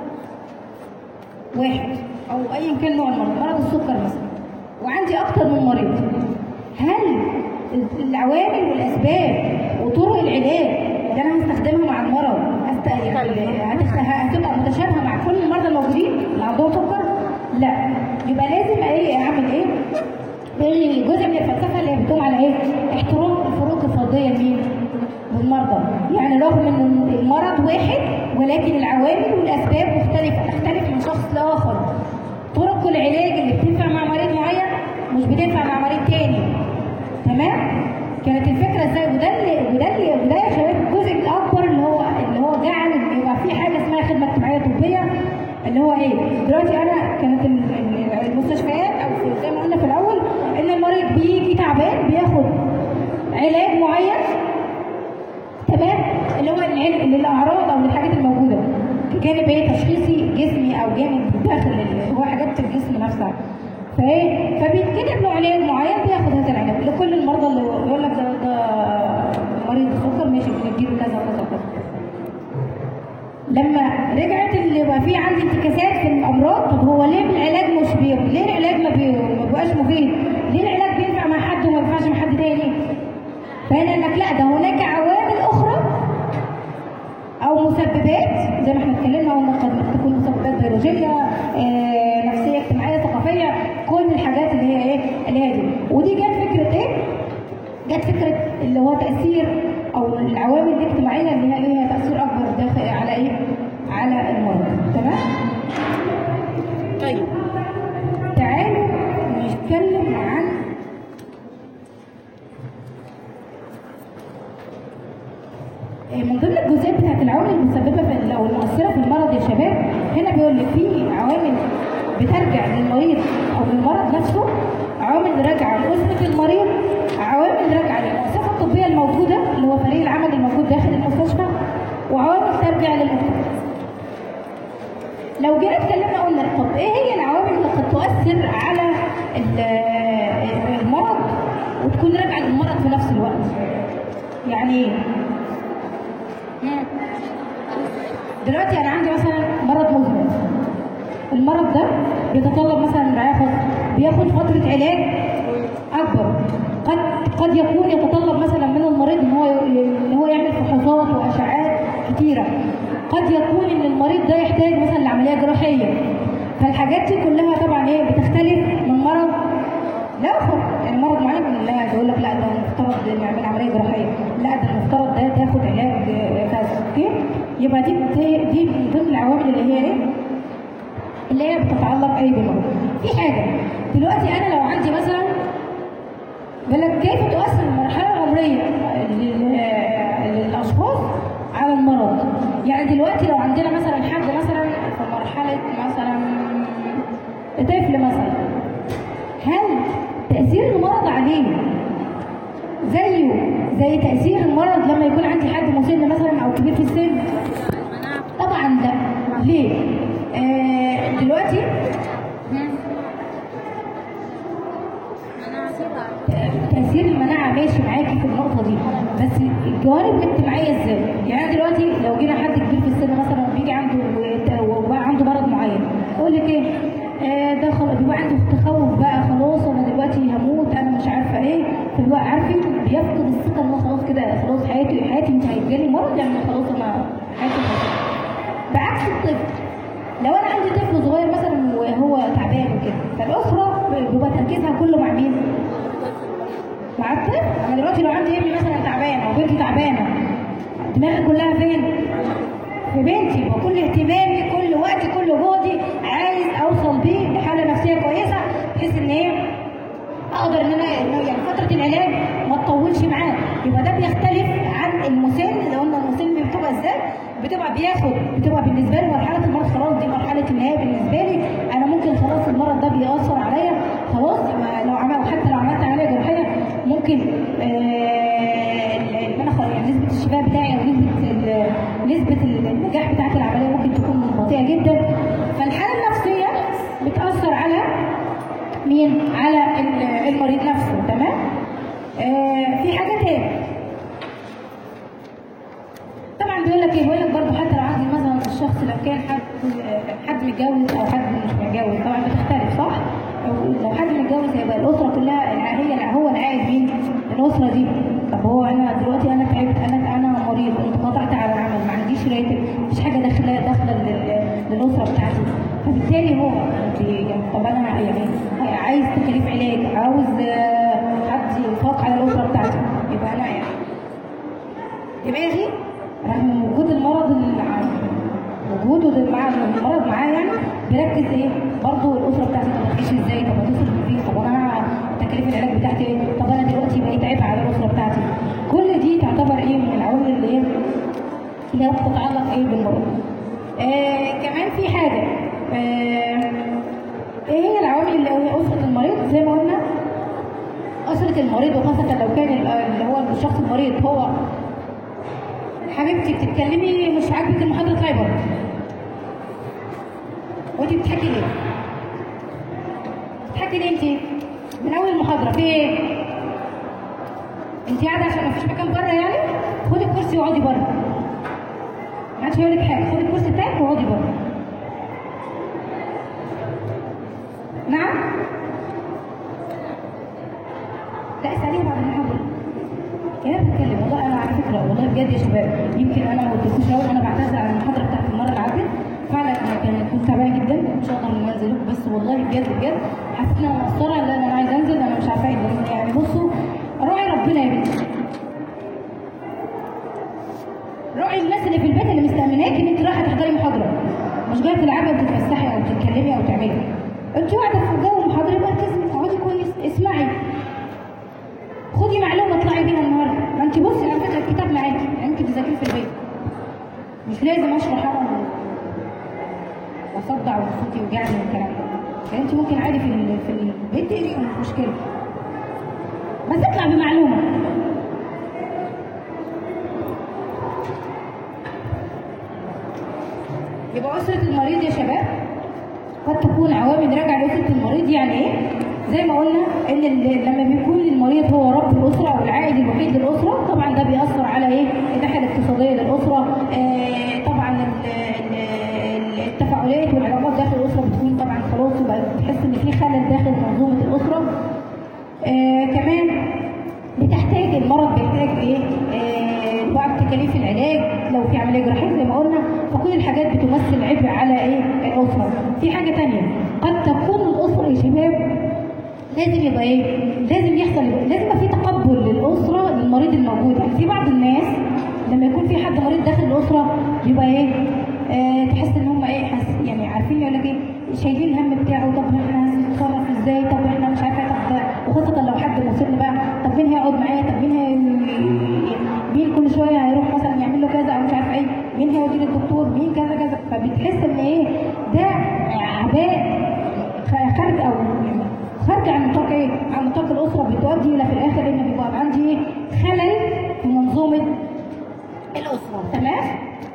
واحد او ايا كان نوع المرض مرض السكر مثلا وعندي اكتر من مريض هل العوامل والاسباب وطرق العلاج اللي انا هستخدمها مع المرض هست- يعني هتخ- هتبقى متشابهه مع كل المرضى الموجودين اللي عندهم سكر؟ لا يبقى لازم ايه اعمل ايه؟ بيجي جزء من الفلسفه اللي هي بتقوم على ايه؟ احترام الفروق الفرديه لمين؟ للمرضى، يعني رغم ان المرض واحد ولكن العوامل والاسباب مختلفه تختلف من شخص لاخر. طرق العلاج اللي بتنفع مع مريض معين مش بتنفع مع مريض تاني. تمام؟ كانت الفكره ازاي وده اللي وده اللي وده يا شباب الجزء الاكبر اللي هو اللي هو جعل إن يبقى في حاجه اسمها خدمه اجتماعيه طبيه اللي هو ايه؟ دلوقتي انا كانت ال- ال- المستشفيات او في- زي ما قلنا في الاول ان المريض بيجي تعبان بياخد علاج معين تمام اللي هو العل- للاعراض او للحاجات الموجوده جانب ايه تشخيصي جسمي او جانب داخل اللي هو حاجات في الجسم نفسها فايه فبيتكتب له علاج معين بياخد هذا العلاج لكل المرضى اللي يقول لك ده ده مريض سكر ماشي بنديله كذا وكذا وكذا لما رجعت اللي بقى فيه عندي انتكاسات في الامراض طب هو ليه العلاج مش بي... ليه العلاج ما, بي... ما بقاش مفيد؟ ليه العلاج بينفع مع حد وما ينفعش مع حد تاني؟ فهنا قال لك لا ده هناك عوامل اخرى او مسببات زي ما احنا اتكلمنا قلنا قد تكون مسببات بيولوجيه آه، نفسيه اجتماعيه ثقافيه كل الحاجات اللي هي ايه اللي هي دي ودي جت فكره ايه؟ جت فكره اللي هو تاثير او العوامل الاجتماعيه اللي هي ليها تاثير اكبر داخل على ايه؟ على المرض تمام؟ طيب تعالوا نتكلم عن من ضمن الجزئيات بتاعت العوامل المسببه في ال- او المؤثره في المرض يا شباب هنا بيقول لك في عوامل بترجع للمريض او للمرض نفسه عوامل راجعه لاسره المريض عوامل راجعه للمؤسسه الطبيه الموجوده اللي هو فريق العمل الموجود داخل المستشفى وعوامل ترجع للمجتمع لو جينا اتكلمنا قلنا طب ايه هي العوامل اللي قد تؤثر على ال- المرض وتكون راجعه للمرض في نفس الوقت يعني ايه؟ مم. دلوقتي انا عندي مثلا مرض مزمن المرض ده بيتطلب مثلا رعايه خاصه بياخد فتره علاج اكبر قد قد يكون يتطلب مثلا من المريض ان هو ان هو يعمل فحوصات واشعات كتيره قد يكون ان المريض ده يحتاج مثلا لعمليه جراحيه فالحاجات دي كلها طبعا ايه بتختلف من مرض لاخر يعني مرض معين لا يقول لك لا ده المفترض نعمل عمليه جراحيه لا ده المفترض ده تاخد علاج آه، كذا اوكي يبقى دي دي دي من ضمن العوامل اللي هي ايه اللي هي بتتعلق اي بالمرض في حاجه دلوقتي انا لو عندي مثلا بيقول لك كيف تؤثر المرحله العمريه لل- للاشخاص على المرض يعني دلوقتي لو عندنا مثلا حد مثلا في مرحله مثلا طفل مثلا هل تاثير المرض عليه زيه زي تاثير المرض لما يكون عندي حد مسن مثلا او كبير في السن طبعا لا ليه آه دلوقتي تأثير المناعة ماشي معاكي في النقطة دي بس الجوانب الاجتماعية ازاي؟ يعني أنا دلوقتي لو جينا حد كبير في السن مثلا بيجي عنده وبقى عنده مرض معين يقول لك ايه؟ آه ده خلاص بيبقى عنده تخوف بقى خلاص انا دلوقتي هموت انا مش عارفه ايه فبيبقى عارفين بيفقد الثقه ان هو خلاص كده خلاص حياتي حياتي مش هيجيلي مرض يعني خلاص انا حياتي خلاص بعكس الطفل لو انا عندي طفل صغير مثلا وهو تعبان وكده فالاسره بيبقى تركيزها كله مع مين؟ مع الطفل انا دلوقتي لو عندي ابني مثلا تعبان او بنتي تعبانه دماغي كلها فين؟ في بنتي يبقى كل اهتمامي كل وقتي كل جهدي عايز اوصل بيه لحاله نفسيه كويسه بحيث ان هي اقدر ان انا يعني فتره العلاج ما تطولش معاه يبقى ده بيختلف عن المسن لو قلنا المسن بتبقى ازاي بتبقى بياخد بتبقى بالنسبه له مرحله المرض خلاص دي مرحله النهايه بالنسبه لي انا ممكن خلاص المرض ده بيأثر عليا خلاص لو عمل حتى لو عملت عمليه جراحيه ممكن آه ان انا خلاص يعني نسبه الشفاء بتاعي او نسبه نسبه النجاح بتاعت العمليه ممكن تكون بطيئه جدا فالحاله النفسيه بتأثر على مين؟ على المريض نفسه تمام؟ آه في حاجه تاني طبعا بيقول لك ايه بيقول لك برضه حتى لو عندي مثلا الشخص لو كان حد حد متجوز او حد مش متجوز طبعا بتختلف صح؟ لو حد متجوز هيبقى الاسره كلها هي هو العائد مين؟ الاسره دي طب هو انا دلوقتي انا تعبت انا انا مريض انقطعت على العمل ما عنديش راتب مفيش حاجه داخله داخله للاسره بتاعتي فبالتالي هو يعني طب انا يعني عايز تكاليف علاج عاوز حد ينفق على الاسره بتاعتي يبقى انا يعني دماغي رغم وجود المرض وجوده مع المرض معاه يعني بيركز ايه؟ برضه الاسره بتاعتي طب هتعيش ازاي؟ طب هتصرف ازاي؟ طب انا تكاليف العلاج بتاعتي ايه؟ طب انا دلوقتي بقيت عبء على الاسره بتاعتي. كل دي تعتبر ايه من العوامل اللي هي اللي هي بتتعلق ايه بالمرض. آه كمان في حاجه آه ايه هي العوامل اللي هي اسره المريض؟ زي ما قلنا اسره المريض وخاصه لو كان اللي هو الشخص المريض هو حبيبتي بتتكلمي مش عاجبك المحاضره اطلعي بره وانت بتضحكي ليه؟ بتضحكي ليه انت؟ من اول المحاضره في ايه؟ انت قاعده عشان مفيش مكان بره يعني؟ خدي الكرسي واقعدي بره ما حدش هيقول لك حاجه خدي الكرسي بتاعك واقعدي بره نعم؟ لا اساليها بعد المحاضره كده بتكلم والله انا على فكره والله بجد يا شباب يمكن انا ما قلتلكوش الاول انا بعتذر عن المحاضره بتاعت المره اللي عدت فعلا انا كانت كنت تعبانه جدا ان شاء الله لما انزل لكم بس والله بجد بجد حسيت ان انا مقصره لا انا عايزه انزل انا مش عارفه ايه يعني بصوا راعي ربنا يا بنتي راعي الناس اللي في البيت اللي مستأمناك ان انت رايحه تحضري محاضره مش جايه تلعبي وتتفسحي او تتكلمي او تعملي انت قاعده في جو المحاضره مركزي اقعدي كويس اسمعي خدي معلومه اطلعي بيها النهارده ما انت بصي على فكره الكتاب معاكي يعني انت تذاكري في البيت مش لازم اشرح انا واصدع وصوتي يوجعني والكلام ده يعني انت ممكن عادي في في البيت تقري مش مشكله بس اطلع بمعلومه يبقى أسرة المريض يا شباب قد تكون عوامل راجعة لأسرة المريض يعني إيه؟ زي ما قلنا ان لما بيكون المريض هو رب الاسره او العائد الوحيد للاسره طبعا ده بيأثر على ايه؟ الناحيه الاقتصاديه للاسره آه طبعا التفاعلات والعلاقات داخل الاسره بتكون طبعا خلاص يبقى بتحس ان في خلل داخل منظومه الاسره آه كمان بتحتاج المرض بيحتاج ايه؟ آه بعض تكاليف العلاج لو في عمليه جراحيه زي ما قلنا فكل الحاجات بتمثل عبء على ايه؟ الاسره. في حاجه ثانيه قد تكون الاسره يا شباب لازم يبقى ايه؟ لازم يحصل لازم يبقى في تقبل للاسره للمريض الموجود، يعني في بعض الناس لما يكون في حد مريض داخل الاسره يبقى ايه؟ آه تحس ان هم ايه حس يعني عارفين يقول لك ايه؟ شايلين الهم بتاعه طب احنا هنتصرف ازاي؟ طب احنا مش عارفه طب وخاصه لو حد مسن بقى طب مين هيقعد معايا؟ طب مين هي مين كل شويه هيروح مثلا يعمل له كذا او مش عارفه ايه؟ مين هيوديه للدكتور؟ مين كذا كذا فبتحس ان ايه؟ ده عباء خارج او خارج عن نطاق ايه ايه على نطاق الاسره بتؤدي الى في الاخر ان بيبقى عندي ايه خلل في منظومه الاسره تمام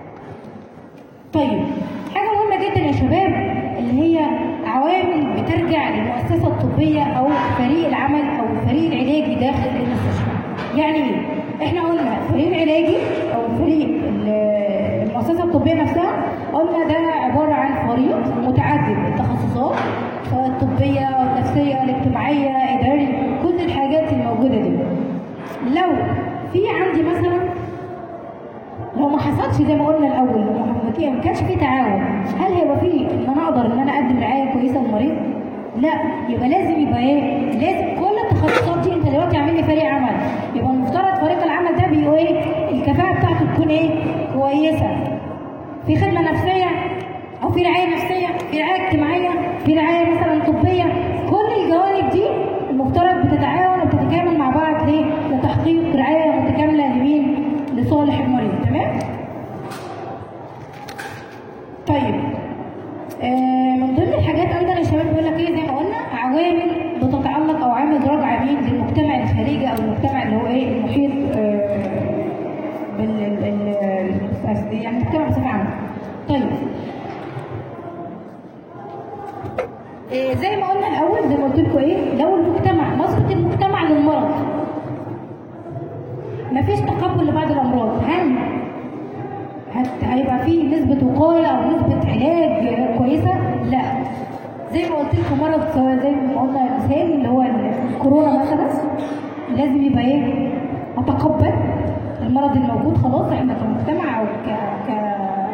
طيب حاجه مهمه جدا يا شباب اللي هي عوامل بترجع للمؤسسه الطبيه او فريق العمل او الفريق العلاجي داخل المستشفى يعني ايه احنا قلنا الفريق العلاجي او فريق ال- المؤسسه الطبيه نفسها قلنا ده عباره عن فريق متعدد التخصصات سواء الطبيه النفسيه الاجتماعيه اداري كل الحاجات الموجوده دي لو في عندي مثلا لو ما حصلش زي ما قلنا الاول لو ما في- ما كانش في تعاون هل هيبقى في ان انا اقدر ان انا اقدم رعايه كويسه للمريض؟ لا يبقى لازم يبقى ايه؟ لازم كل التخصصات دي انت دلوقتي عامل لي فريق عمل يبقى المفترض فريق العمل ده بيبقى ايه؟ الكفاءه بتاعته تكون ايه؟ كويسه في خدمه نفسيه او في رعايه نفسيه في رعايه اجتماعيه في رعايه مثلا طبيه كل الجوانب دي المفترض بتتعاون وبتتكامل مع بعض ليه؟ لتحقيق رعايه متكامله لمين؟ لصالح المريض تمام؟ طيب آه من ضمن الحاجات ايضا يا شباب بيقول لك ايه زي ما قلنا عوامل بتتعلق او عامل راجع مين للمجتمع الخارجي او المجتمع اللي هو ايه المحيط آه بال ال- ال- يعني المجتمع بصفه عامه. طيب إيه زي ما قلنا الاول زي ما قلت لكم ايه لو المجتمع نظره المجتمع للمرض مفيش تقبل لبعض الامراض هل هت- هيبقى فيه نسبة وقاية أو نسبة علاج كويسة؟ لا. زي ما قلت لكم مرض سواء زي ما قلنا مثال اللي هو الكورونا مثلا لازم يبقى ايه؟ أتقبل المرض الموجود خلاص احنا كمجتمع أو ك ك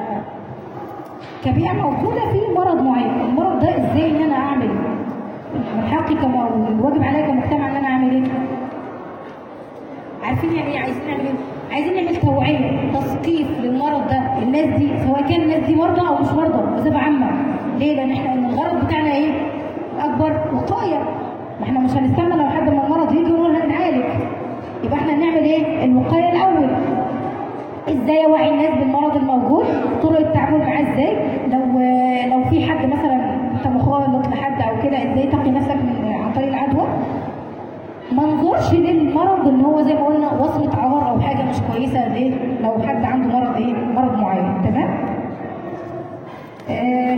كبيئة موجودة في مرض معين، المرض ده ازاي ان انا اعمل من حقي كما الواجب عليا كمجتمع ان انا اعمل ايه؟ عارفين يعني ايه عايزين نعمل ايه؟ عايزين نعمل توعيه تثقيف للمرض ده الناس دي سواء كان الناس دي مرضى او مش مرضى بصفه عامه ليه؟ لان احنا إن الغرض بتاعنا ايه؟ الاكبر وقايه ما احنا مش هنستنى لو حد من المرض يجي ونقول هنعالج يبقى احنا هنعمل ايه؟ الوقايه الاول ازاي اوعي الناس بالمرض الموجود طرق التعامل معاه ازاي لو لو في حد مثلا انت مخالط لحد او كده ازاي تقي نفسك من عن طريق العدوى ما ننظرش للمرض ان هو زي ما قلنا وصمه عار او حاجه مش كويسه ليه لو حد عنده مرض ايه مرض معين تمام آه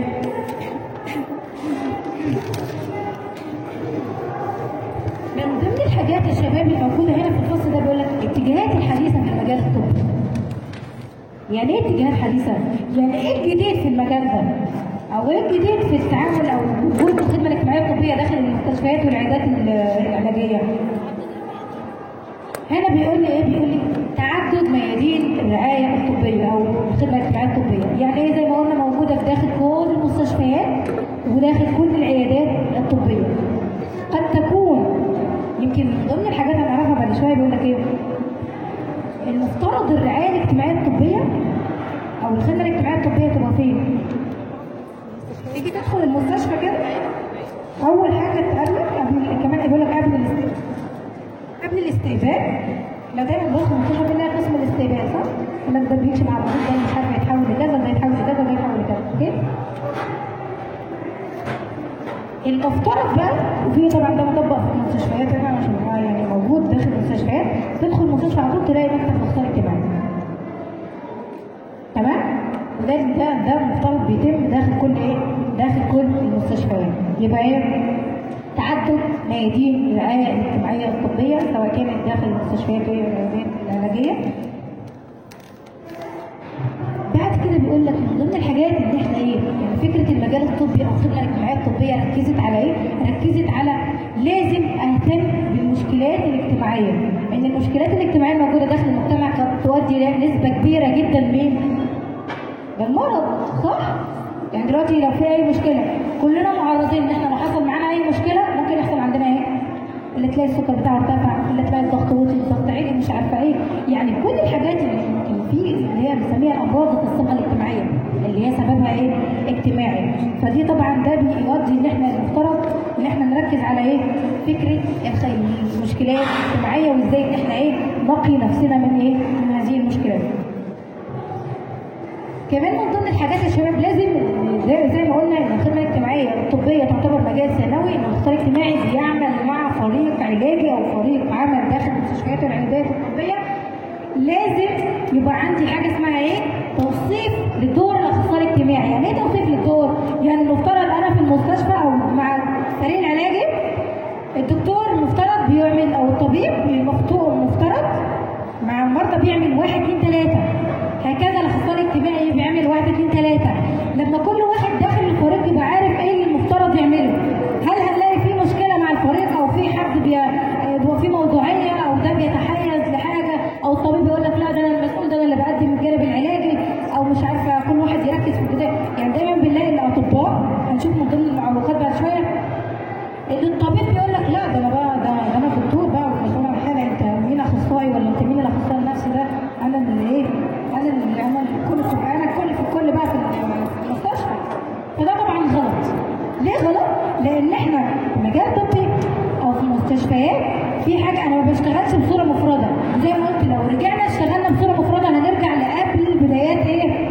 من ضمن الحاجات يا شباب الموجوده هنا في الفصل ده بيقول لك الاتجاهات الحديثه في المجال الطبي يعني ايه اتجاهات حديثه؟ يعني ايه الجديد في المجال ده؟ او ايه الجديد في التعامل او وجود الخدمه الاجتماعيه الطبيه داخل المستشفيات والعيادات ال- العلاجيه؟ هنا بيقول لي ايه؟ بيقول لي تعدد ميادين الرعايه الطبيه او الخدمه الاجتماعيه الطبيه، يعني ايه زي ما قلنا موجوده في داخل كل المستشفيات وداخل كل العيادات الطبيه. قد تكون يمكن من ضمن الحاجات اللي هنعرفها بعد شويه بيقول لك ايه؟ المفترض الرعايه الاجتماعيه الطبيه او الخدمه الاجتماعيه الطبيه تبقى فين؟ تيجي تدخل المستشفى كده اول حاجه تقابلك قبل كمان بيقول لك قبل الاستقبال قبل الاستقبال لو دايما بص المستشفى بنلاقي قسم الاستقبال صح؟ يقول لك ده بيمشي مع المريض ده مش عارف يتحول لكذا ده يتحول لكذا ده يتحول لكذا اوكي؟ المفترض بقى وفي طبعا ده مطبق في المستشفيات هنا عشان هو يعني موجود داخل المستشفيات تدخل المستشفى على طول تلاقي مكتب اخصائي اجتماعي تمام ده ده ده المفترض بيتم داخل كل ايه داخل كل المستشفيات يبقى ايه تعدد ميادين الرعايه الاجتماعيه الطبيه سواء كانت داخل المستشفيات ايه العيادات العلاجيه بعد كده بيقول لك من ضمن الحاجات اللي احنا ايه يعني فكره المجال الطبي او الخدمه الاجتماعيه الطبيه ركزت على ايه؟ ركزت على لازم اهتم بالمشكلات الاجتماعيه ان المشكلات الاجتماعيه الموجوده داخل المجتمع قد تؤدي الى نسبه كبيره جدا من المرض صح؟ يعني دلوقتي لو في اي مشكله كلنا معرضين ان احنا لو حصل معانا اي مشكله ممكن يحصل عندنا ايه؟ اللي تلاقي السكر بتاعه ارتفع اللي تلاقي الضغط وطي الضغط عالي مش عارفه ايه يعني كل الحاجات اللي اللي في اللي هي بنسميها الامراض الصحه الاجتماعيه اللي هي سببها ايه اجتماعي فدي طبعا ده بيودي ان احنا المفترض ان احنا نركز على ايه فكره الخ- المشكلات الاجتماعيه وازاي ان احنا ايه نقي نفسنا من ايه من هذه المشكلات كمان من ضمن الحاجات يا شباب لازم زي, زي ما قلنا ان الخدمه الاجتماعيه الطبيه تعتبر مجال ثانوي ان الاخصائي الاجتماعي بيعمل مع فريق علاجي او فريق عمل داخل المستشفيات والعيادات الطبيه لازم يبقى عندي حاجه اسمها ايه؟ توصيف لدور الاخصائي الاجتماعي، يعني ايه توصيف للدور؟ يعني المفترض انا في المستشفى او مع الفريق العلاجي الدكتور المفترض بيعمل او الطبيب المفترض المفترض مع المرضى بيعمل واحد اتنين تلاته هكذا الاخصائي الاجتماعي بيعمل واحد اتنين تلاته لما كل واحد داخل الفريق يبقى عارف ايه اللي المفترض يعمله هل هنلاقي في مشكله مع الفريق او في حد بي... بيبقى في موضوعيه او ده بيتحيز لحاجه او الطبيب يقول لك لا ده انا المسؤول ده انا اللي بقدم الجانب العلاجي او مش عارفه كل واحد يركز في الجزء يعني دايما بنلاقي الاطباء هنشوف من ضمن المعوقات بعد شويه ان الطبيب بيقول لك لا ده انا بقى ده, ده انا دكتور بقى ومسؤول عن حاجه انت مين اخصائي ولا انت مين الاخصائي النفسي ده انا اللي ايه انا اللي انا الكل في انا الكل في الكل بقى في المستشفى فده طبعا غلط ليه غلط؟ لان احنا في مجال طبي او في المستشفيات في حاجه انا ما بشتغلش بصوره مفرده زي ما قلت لو رجعنا اشتغلنا بصوره مفرده هنرجع لقبل بدايات ايه؟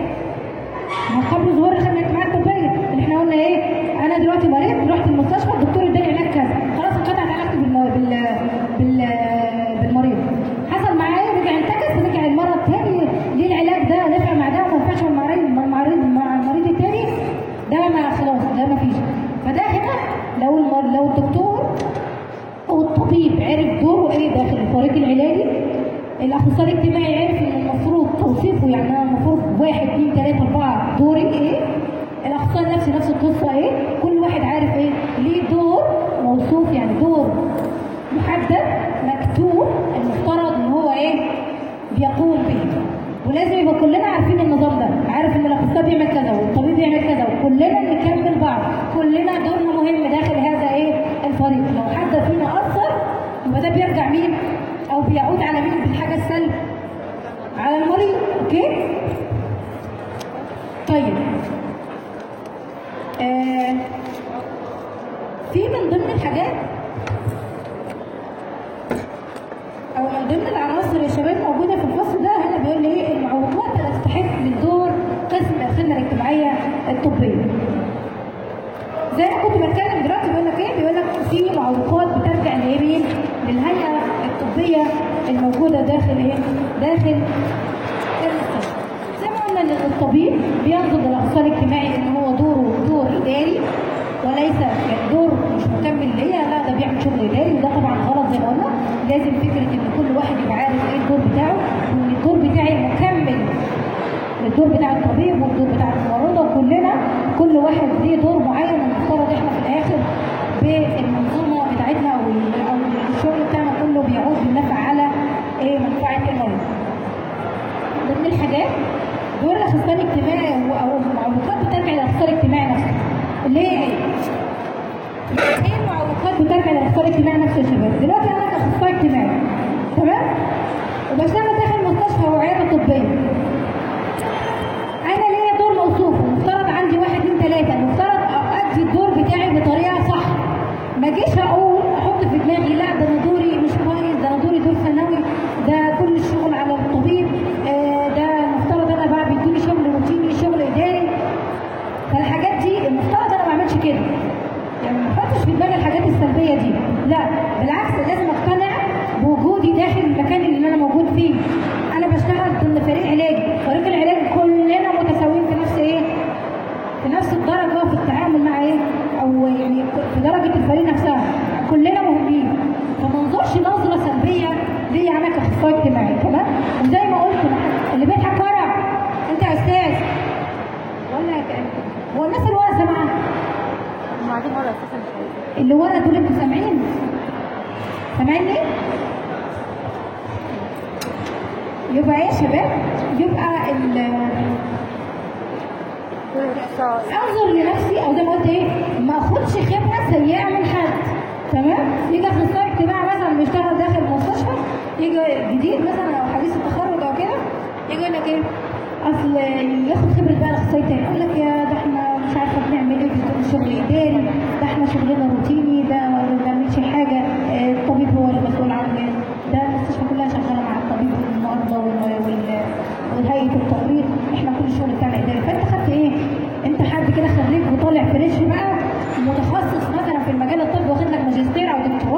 ما قبل ظهور الخدمه الاجتماعيه الطبيه اللي احنا قلنا ايه؟ انا دلوقتي مريض رحت المستشفى الدكتور اداني علاج كذا خلاص انقطعت علاقتي بالم... بال... بال... بالمريض حصل معايا رجع انتكس رجع المرض تاني ليه العلاج ده نفع مع ده وما ينفعش مع المريض مع المريض مع المريض التاني ده ما خلاص ده ما فيش فده هنا لو المر... لو الدكتور او الطبيب عرف دوره ايه داخل الفريق العلاجي الاخصائي الاجتماعي عرف ان المفروض توصيفه يعني انا المفروض واحد اثنين ثلاثه اربعه دوري ايه الاخصائي النفسي نفس القصه ايه كل واحد عارف ايه ليه دور موصوف يعني دور محدد مكتوب المفترض ان هو ايه بيقوم به ولازم يبقى كلنا عارفين النظام ده عارف ان الاخصائي بيعمل كذا والطبيب بيعمل كذا وكلنا نكمل بعض كلنا دورنا مهم داخل هذا ايه الفريق لو حد فينا اثر يبقى ده بيرجع مين او بيعود على مين بالحاجه السلب على المريض اوكي طيب آه في من ضمن الحاجات او من ضمن العناصر يا شباب موجوده في الفصل ده هنا بيقول لي ايه المعوقات اللي تستحق للدور قسم الخدمه الاجتماعيه الطبيه. زي ما كنت بتكلم دلوقتي بيقول لك ايه؟ بيقول لك في معوقات بترجع لايه؟ للهيئه الطبيه الموجوده داخل ايه؟ داخل المستشفى. زي ما قلنا ان الطبيب بينظر للاخصائي الاجتماعي ان هو دوره دور اداري وليس يعني دور مش مكمل ليا لا ده بيعمل شغل اداري وده طبعا غلط زي ما قلنا لازم فكره ان كل واحد يبقى عارف ايه الدور بتاعه وان الدور بتاعي مكمل الدور بتاع الطبيب والدور بتاع الممرضه كلنا كل واحد ليه دور معين المفترض احنا في الاخر بالمنظومه بتاعتنا او ال- او الشغل بتاعنا كله بيعود بالنفع على ايه منفعه المريض. ضمن الحاجات دور الاخصائي الاجتماعي هو- او المعوقات بترجع للاخصائي الاجتماعي نفسه اللي هي ايه؟ ايه المعوقات بترجع للاخصائي الاجتماعي نفسه يا شباب؟ دلوقتي انا كاخصائي اجتماعي تمام؟ وبشتغل داخل مستشفى وعياده طبيه انا ليا دور موصوف المفترض عندي واحد اثنين ثلاثه المفترض ادي الدور بتاعي بطريقه صح ما اجيش اقول احط في دماغي لا ده انا دوري مش كويس ده انا دوري دور ثانوي ده كل الشغل على الطبيب آه، ده المفترض انا بقى بيدوني شغل روتيني شغل اداري فالحاجات دي المفترض انا ما اعملش كده يعني ما احطش في دماغي الحاجات السلبيه دي لا بالعكس لازم اقتنع بوجودي داخل المكان اللي انا موجود فيه انا بشتغل ضمن فريق علاجي فريق العلاج كلنا متساويين في نفس ايه في نفس الدرجه في التعامل مع ايه او يعني في درجه الفريق نفسها كلنا مهمين فما انظرش نظره سلبيه ليا انا كاخصائي اجتماعي تمام وزي ما قلت اللي بيضحك ورا انت يا استاذ ولا هو الناس اللي ورا سامعه هم قاعدين ورا اساسا مش عايزين اللي ورا دول انتوا سامعين سامعيني يبقى ايه يا شباب يبقى ال انظر لنفسي او زي ما قلت ايه ما اخدش خبره سيئه من حد تمام يجي اخصائي اجتماعي مثلا بيشتغل داخل المستشفى يجي جديد مثلا او حديث التخرج او كده يجي يقول لك ايه اصل ياخد خبره بقى الاخصائي التاني يقول لك يا ده احنا مش عارفه بنعمل ايه بنقول شغل اداري ده احنا شغلنا روتيني ده ما بنعملش حاجه آه، الطبيب هو المسؤول عن ده المستشفى كلها شغاله مع الطبيب والمرضى وال- وال- وهيئه التمريض احنا كل الشغل بتاعنا اداري فانت خدت ايه؟ انت حد كده خريج وطالع فريش بقى متخصص مثلا في المجال الطبي واخد لك ماجستير او دكتوراه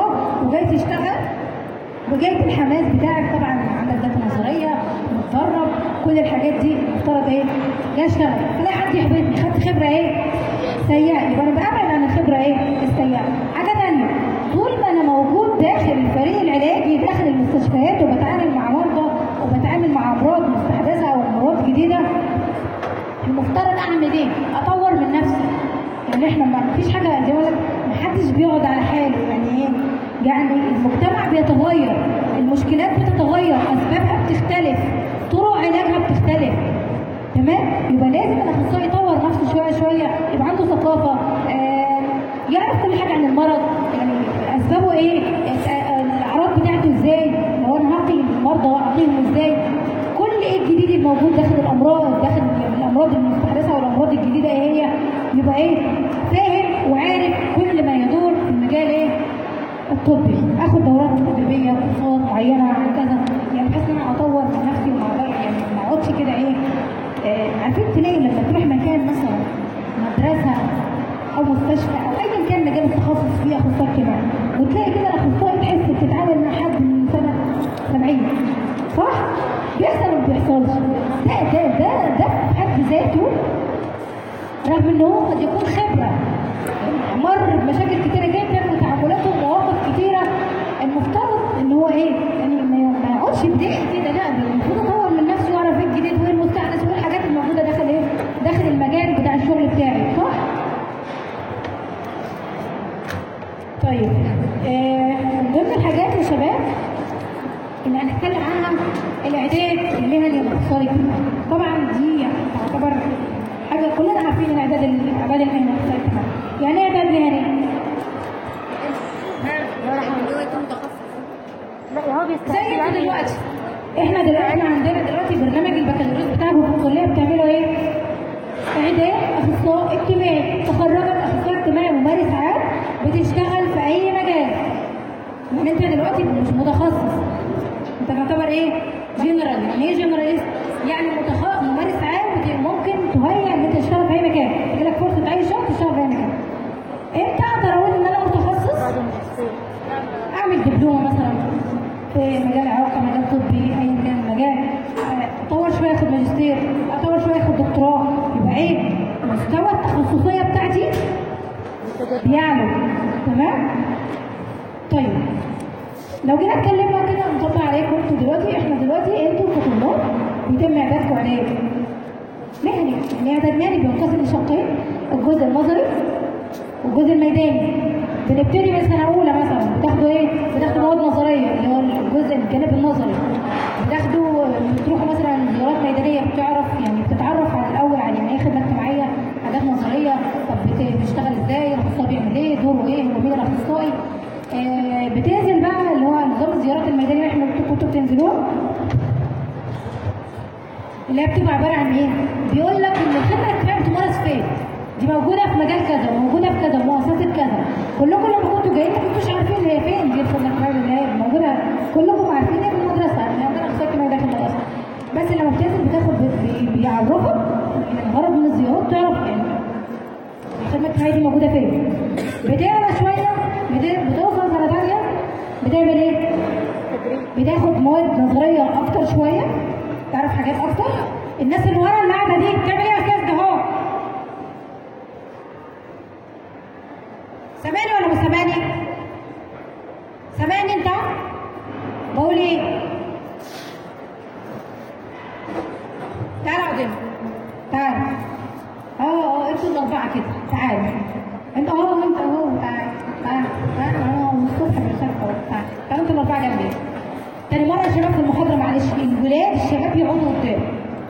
وجاي تشتغل وجاي الحماس بتاعك طبعا عندك ذات نظريه متدرب كل الحاجات دي مفترض ايه جاي اشتغل فلاقي حد يحبطني خدت خبره ايه سيئه يبقى انا بابعد عن الخبره ايه السيئه حاجه ثانيه طول ما انا موجود داخل الفريق العلاجي داخل المستشفيات وبتعامل مع مرضى وبتعامل مع امراض مستحدثه او امراض جديده المفترض اعمل ايه؟ اطور من نفسي يعني احنا ما فيش حاجه زي ما ما حدش بيقعد على حاله يعني ايه؟ يعني المجتمع بيتغير المشكلات بتتغير اسبابها بتختلف طرق علاجها بتختلف تمام يبقى لازم الاخصائي يطور نفسه شويه شويه يبقى عنده ثقافه آه يعرف كل حاجه عن المرض يعني اسبابه ايه آه، آه، الاعراض بتاعته ازاي لو انا هعطي المرضى اعطيهم ازاي كل ايه الجديد الموجود داخل الامراض داخل الامراض المستحدثه والامراض الجديده ايه هي يبقى ايه فاهم وعارف كل ما يدور في المجال ايه الطبي اخد دورات تدريبيه كورسات معينه وهكذا يعني بحيث ان انا اطور من نفسي وما أضيع- يعني ما اقعدش كده ايه آه عارفين تلاقي لما تروح مكان مثلا مدرسه او مستشفى او ايا كان مجال التخصص فيه اخصائي اجتماعي وتلاقي كده الاخصائي تحس بتتعامل مع حد من سنه 70 صح؟ بيحصل وما بيحصلش ده ده ده ده في حد ذاته رغم ان هو قد يكون خبره مر بمشاكل كتيره جدا وتعاملات ومواقف كتيره المفترض ان هو ايه يعني ما ما يقعدش بدقيق كده لا ده المفروض يطور من نفسه ويعرف ايه الجديد وايه المستحدث وايه الحاجات الموجوده داخل ايه داخل المجال بتاع الشغل بتاعي صح؟ طيب آه، من ضمن الحاجات يا شباب اللي هنتكلم عنها الاعداد المهني الاقتصادي طبعا دي يعني تعتبر حاجه كلنا عارفين الاعداد الاعداد المهني الاقتصادي يعني ايه اعداد مهني؟ هو يكون متخصص لا هو بيستعد زي انتوا يعني دلوقتي احنا دلوقتي احنا عندنا دلوقتي برنامج البكالوريوس بتاعكم في الكليه بتعملوا ايه؟ اعداد اخصائي اجتماعي تخرجت اخصائي اجتماعي ممارس عام بتشتغل في اي مجال يعني انت دلوقتي مش متخصص انت تعتبر ايه؟ جنرال يعني ايه جنراليست؟ يعني متخ... ممارس عام بت- ممكن تهيئ ان انت تشتغل في اي مكان يجيلك فرصه اي شغل تشتغل في اي مكان امتى اقدر اقول ان انا متخصص؟ بعد الماجستير اعمل دبلومه مثلا في مجال اعاقه مجال طبي ايا كان المجال آه، اطور شويه اخد ماجستير اطور شويه اخد دكتوراه يبقى ايه مستوى التخصصيه بتاعتي بيعلو تمام طيب لو جينا اتكلمنا كده نطبق عليكم انتوا دلوقتي احنا دلوقتي انتوا كطلاب بيتم اعدادكم اعداد مهني يعني اعداد مهني بينقسم لشقين الجزء النظري والجزء الميداني بنبتدي من سنه اولى مثلا بتاخدوا ايه؟ بتاخدوا مواد نظريه اللي هو الجزء الجانب النظري بتاخدوا بتروحوا مثلا زيارات ميدانيه بتعرف يعني بتتعرف على الاول على يعني ايه خدمه اجتماعيه حاجات نظريه طب بت- بتشتغل ازاي الاخصائي بيعمل ايه دوره ايه هو مين الاخصائي آه بتنزل بقى اللي هو نظام الزيارات الميدانيه اللي احنا كنتوا كنتوا بتنزلوها اللي هي بتبقى عباره عن ايه؟ بيقول لك ان الخدمه الاجتماعيه بتمارس فين؟ دي موجوده في مجال كذا وموجوده في كذا ومؤسسه كذا كلكم لما كنتوا جايين ما كنتوش عارفين هي فين دي الخدمه الاجتماعيه اللي هي موجوده كلكم عارفين هي في المدرسه يعني عندنا اخصائي اجتماعي داخل المدرسه بس لما بتنزل بتاخد بي- بيعرفك يعني الغرض من الزيارات تعرف يعني الخدمه الاجتماعيه دي موجوده فين بتعلى شويه بت- بتوصل سنه ثانيه بتعمل ايه؟ بتاخد مواد نظريه اكتر شويه تعرف حاجات اكتر الناس اللي ورا اللي قاعده دي بتعمل ايه يا استاذ ده اهو سامعني ولا مش سامعني؟ سامعني انت؟ بقول ايه؟ تعالى اقعد هنا تعالى اه اه انتوا الاربعه كده تعالى انت اهو انت اهو تعالى تعالى تعالى اهو من الصبح بنخاف اهو تعالى تعالى انتوا الاربعه جنبي تاني مرة يا شباب في المحاضرة معلش الولاد الشباب يقعدوا قدام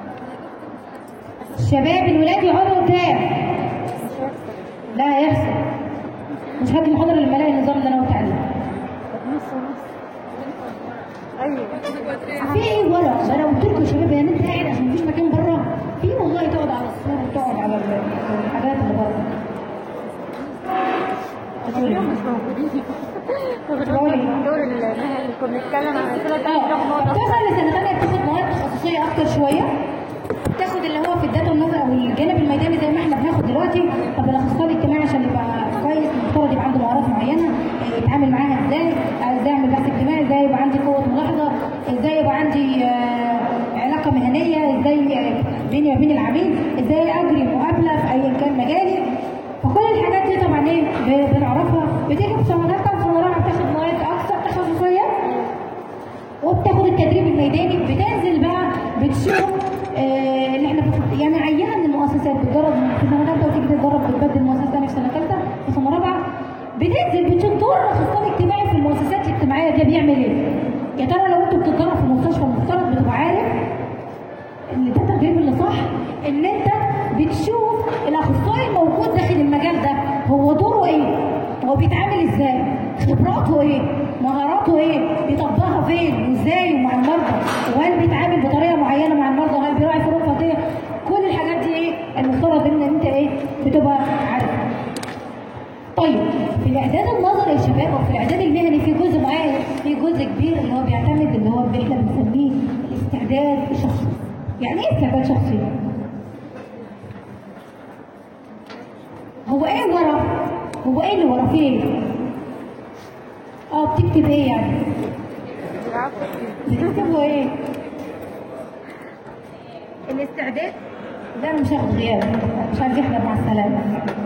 الشباب الولاد يقعدوا قدام لا هيحصل مش هات المحاضرة لما الاقي النظام اللي انا قلت عليه نص ونص ايوه في ايه ورا ما انا قلت لكم يا شباب يعني انت قاعد عشان مفيش مكان بره في والله تقعد على السور وتقعد على ال- الحاجات اللي بره اليوم مش موجودين بقول ايه؟ دور المهن اللي كنا بنتكلم عن اسئله تانية اه نقطة. بتوصل لسنه ثانيه بتاخد مواد تخصصيه اكتر شويه تاخد اللي هو في الداتا النظر او الجانب الميداني زي ما احنا بناخد دلوقتي طب الاخصائي الاجتماعي عشان يبقى كويس المفترض يبقى عنده مهارات معينه آه، يتعامل معاها ازاي آه، بيعمل ايه يا ترى لو انت بتتدرب في مستشفى المفترض بتبقى عارف ان ده التدريب اللي صح ان انت بتشوف الاخصائي الموجود داخل المجال ده هو دوره ايه هو بيتعامل ازاي خبراته ايه مهاراته ايه بيطبقها فين وازاي ومع المرضى وهل بيتعامل بطريقه معينه مع المرضى وهل بيراعي فروق فرديه كل الحاجات دي ايه المفترض ان انت ايه بتبقى عارفها طيب في الاعداد النظري يا شباب او في الاعداد المهني في جزء معين في جزء كبير اللي هو بيعتمد اللي هو اللي احنا بنسميه الاستعداد الشخصي يعني ايه استعداد شخصي؟ هو ايه ورا؟ هو ايه اللي ورا فيه؟ اه بتكتب ايه يعني؟ بتكتبوا ايه؟ الاستعداد لا انا مش هاخد غياب مش عايز يحضر مع السلامه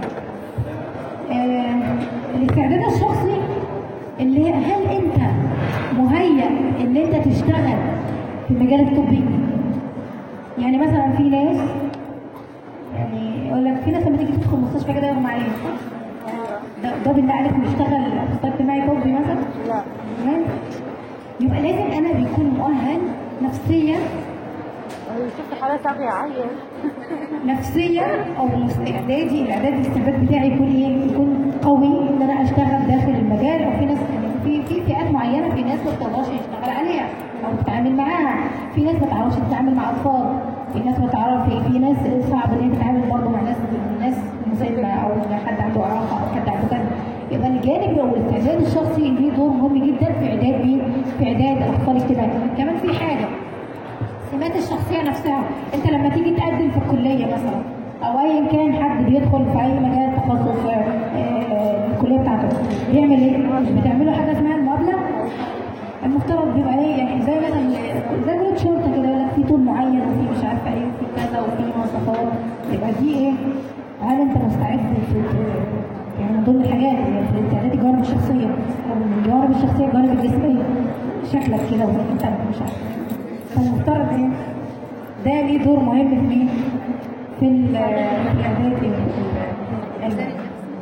آه، الاستعداد الشخصي اللي هي هل انت مهيأ ان انت تشتغل في المجال الطبي يعني مثلا في ناس يعني يقول لك في ناس لما تيجي تدخل المستشفى كده يغمى عليها صح؟ ده ده بالله عليك بيشتغل اخصائي اجتماعي طبي مثلا؟ لا تمام؟ يبقى لازم انا بيكون مؤهل نفسيا هو شفت حالة صعبة عالية نفسيا او استعدادي الاعداد الاستعداد بتاعي يكون ايه؟ يكون قوي ان انا اشتغل داخل المجال او في ناس في في فئات معينه في ناس ما بتقدرش يشتغل عليها او تتعامل معاها، في ناس ما تعرفش تتعامل مع اطفال، في ناس ما تعرف في, في ناس صعب ان هي تتعامل برضه مع ناس ناس مسنه او حد عنده اعاقه او حد عنده كذا. يبقى الجانب او الاستعداد الشخصي ليه دور مهم جدا في اعداد مين؟ في اعداد الاطفال الاجتماعي، كمان في حاجه سمات الشخصيه نفسها انت لما تيجي تقدم في الكليه مثلا او ايا كان حد بيدخل في اي مجال تخصص آه، آه، الكليه بتاعته بيعمل ايه؟ مش بتعملوا حاجه اسمها المقابله المفترض بيبقى ايه يعني زي مثلا زي جروب شرطه كده يقول لك في طول معين وفي مش عارفه ايه وفي كذا وفي مواصفات يبقى دي ايه؟ هل انت مستعد ت- ت- يعني من ضمن الحاجات اللي في استعداد الجوانب الشخصيه او من الجوانب الشخصيه الجوانب الجسميه شكلك كده وانت مش عارف فالمفترض ايه؟ ده ليه دور مهم في مين؟ في ال- في الاعداد العلمي.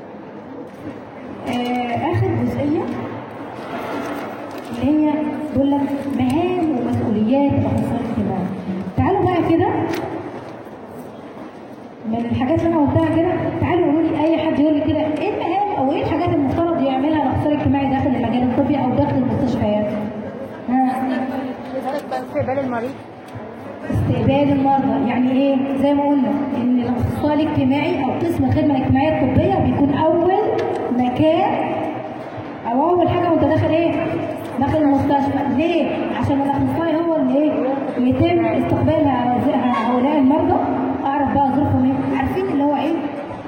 آه، اخر جزئيه اللي هي بيقول لك مهام ومسؤوليات الاخصائي الاجتماعي. تعالوا بقى كده من الحاجات اللي انا قلتها كده تعالوا قولوا لي اي حد يقول لي كده ايه المهام او ايه الحاجات المفترض يعملها الاخصائي الاجتماعي داخل المجال الطبي او داخل المستشفيات؟ ها استقبال المريض استقبال المرضى يعني ايه زي ما قلنا ان الاخصائي الاجتماعي او قسم الخدمه الاجتماعيه الطبيه بيكون اول مكان او اول حاجه وانت داخل ايه داخل المستشفى ليه عشان الاخصائي هو اللي ايه يتم استقبال هؤلاء المرضى اعرف بقى ظروفهم ايه عارفين اللي هو ايه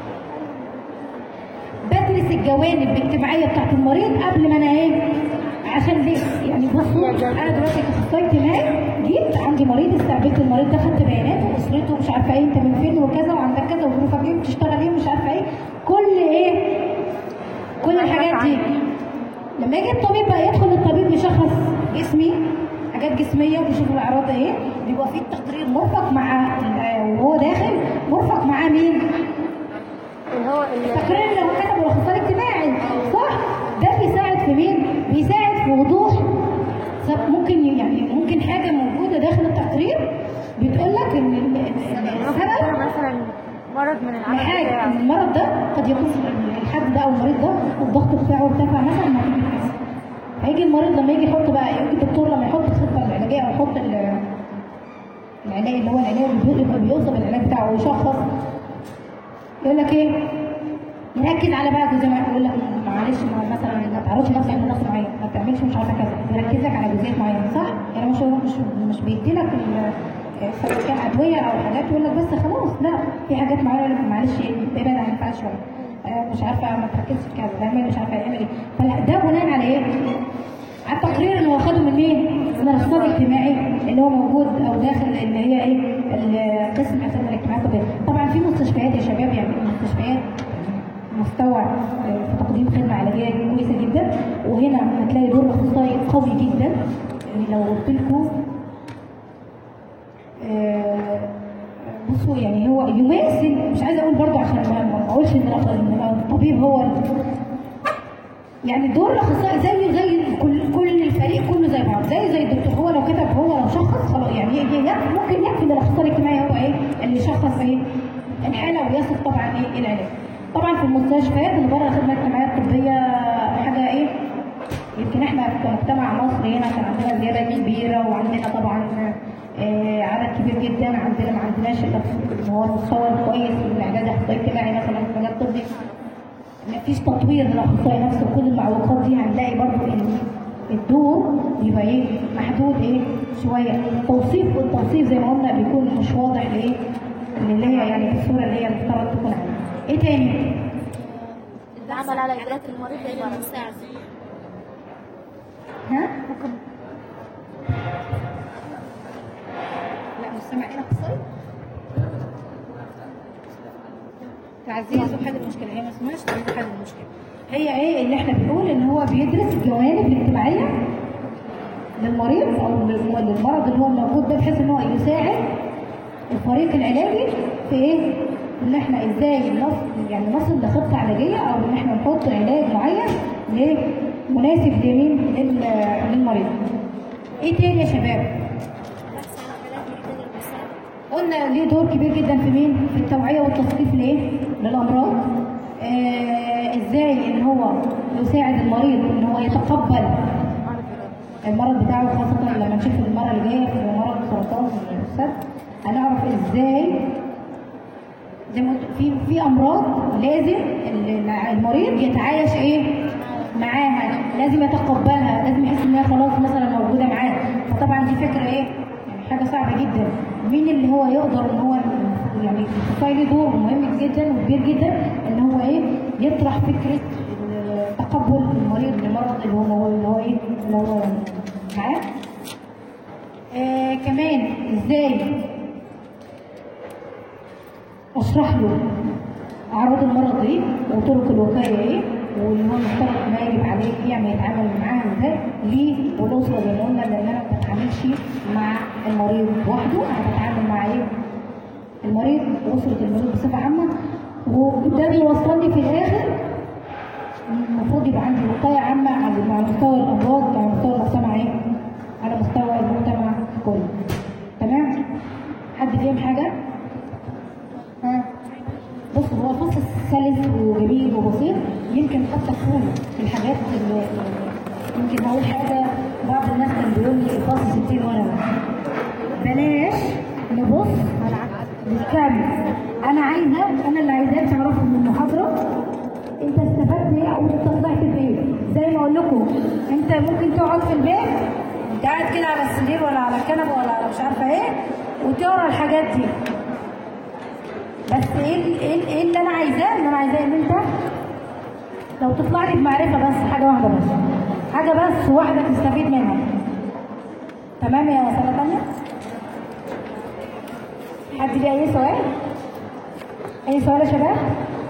بدرس الجوانب الاجتماعيه بتاعت المريض قبل ما انا ايه عشان ليه يعني بصوا انا دلوقتي كاخصائي اجتماعي جيت عندي مريض استقبلت المريض ده خدت بياناته واسرته مش عارفه ايه انت من فين وكذا وعندك كذا وظروفك ايه بتشتغل ايه مش عارفه ايه كل ايه كل الحاجات دي لما يجي الطبيب بقى يدخل الطبيب يشخص جسمي حاجات جسميه ويشوف الاعراض ايه بيبقى في التقرير مرفق مع ال- وهو داخل مرفق معاه مين؟ اللي هو ال- التقرير اللي هو كتبه الاخصائي الاجتماعي صح؟ ده بيساعد في مين؟ بيساعد في وضوح سب- ممكن يعني ممكن حاجه موجوده داخل التقرير بتقول لك ان ال- ال- ده السبب مثلا مرض من العمل لحاجه بتاعه. ان المرض ده قد يكون الحد ده او المريض ده الضغط بتاعه ارتفع مثلا نتيجه كذا. هيجي المريض لما يجي يحط بقى يجي الدكتور لما يحط الخطه العلاجيه او يحط ال- العلاج اللي هو العلاج اللي بيبقى بيوصف العلاج بتاعه ويشخص يقول لك ايه نركز على بقى جزء معين يقول لك معلش ما- مثلا ما تعرضش نفسك لنقص معين ما تعملش مش عارفه كذا يركز لك على جزئيات معينه صح؟ يعني مش هو مش مش بيدي لك سواء كان ادويه او حاجات يقول لك بس خلاص لا في حاجات معينه يقول لك معلش ابعد عن الفعل شويه آه، مش عارفه ما تركزش في كذا اعمل مش عارفه يعمل ايه فلا ده بناء على ايه؟ على التقرير اللي هو خده من مين؟ من الاخصائي الاجتماعي اللي هو موجود او داخل اللي هي ايه؟ القسم الخدمه الاجتماعيه الطبيه. طبعا في مستشفيات يا شباب يعني مستشفيات مستوى آه، في تقديم خدمه علاجيه كويسه جدا وهنا هتلاقي دور الاخصائي قوي جدا يعني لو قلت لكم آه، بصوا يعني هو يماثل مش عايزه اقول برضو عشان ما ما اقولش ان الأخ- إن الطبيب هو ال- يعني دور الاخصائي زيه زي كل كل الفريق ايه العلاج طبعا في المستشفيات اللي بره الخدمه الاجتماعيه الطبيه حاجه ايه يمكن احنا كمجتمع مصري هنا كان عندنا زياده كبيره وعندنا طبعا آه، عدد كبير جدا عندنا ما عندناش الا اللي هو المستوى الكويس من الاعداد الاخصائي الاجتماعي مثلا في المجال الطبي ما فيش تطوير للاخصائي نفسه كل المعوقات دي هنلاقي برضو ان الدور يبقى ايه محدود ايه شويه توصيف والتوصيف زي ما قلنا بيكون مش واضح لايه اللي هي يعني في الصوره اللي هي المفترض تكون عليها ايه تاني؟ العمل على إدراك المريض للمرض المساعدة ها؟ لا مش سامعين اخصائي تعزيز وحل المشكله هي ما اسمهاش تعزيز وحل المشكله هي ايه اللي احنا بنقول ان هو بيدرس الجوانب الاجتماعيه للمريض او للم- للمرض اللي هو موجود ده بحيث ان هو يساعد الفريق العلاجي في ايه؟ ان احنا ازاي نصل يعني نصل لخطه علاجيه او ان احنا نحط علاج معين ليه؟ مناسب لمين؟ لل- للمريض. ايه تاني يا شباب؟ قلنا ليه دور كبير جدا في مين؟ في التوعيه والتثقيف لايه؟ للامراض. آه ازاي ان هو يساعد المريض ان هو يتقبل المرض بتاعه خاصة لما نشوف المرة اللي جاية في مرض سرطان الثدي هنعرف ازاي زي ما قلت في في امراض لازم ال- المريض يتعايش ايه معاها لازم يتقبلها لازم يحس ان هي خلاص مثلا موجوده معاه فطبعا دي فكره ايه يعني حاجه صعبه جدا مين اللي هو يقدر ان هو يعني الاخصائي له دور مهم جدا وكبير جدا ان هو ايه يطرح فكره ال- تقبل المريض للمرض اللي هو اللي هو ايه اللي هو معاه آه كمان ازاي اشرح له اعراض المرض ايه وطرق الوقايه ايه واللي هو المفترض ما يجب عليه يعمل يتعامل معاها ازاي ليه والاسره زي ما قلنا لان انا ما بتعاملش مع المريض وحده انا بتعامل مع ايه المريض واسره المريض بصفه عامه وده بيوصلني في الاخر المفروض يبقى عندي وقايه عامه على مع مستوى الامراض على مستوى المجتمع ايه على مستوى المجتمع كله تمام حد فيهم حاجه ها بص هو الفصل سلس وجميل وبسيط يمكن قد تكون الحاجات اللي يمكن اول حاجه بعض الناس كان بيقول لي الفصل 60 ورقه بلاش نبص بالكم انا عايزه انا اللي عايزاك تعرفوا من المحاضره انت استفدت ايه او انت طلعت بايه زي ما اقول لكم انت ممكن تقعد في البيت انت قاعد كده على السرير ولا على الكنبه ولا على مش عارفه ايه وتقرا الحاجات دي بس ايه ال- ايه ال- ايه اللي انا عايزاه اللي انا عايزاه ان انت لو تطلع لي بمعرفه بس حاجه واحده بس حاجه بس واحده تستفيد منها تمام يا سنه تانية حد ليه اي سؤال اي سؤال يا شباب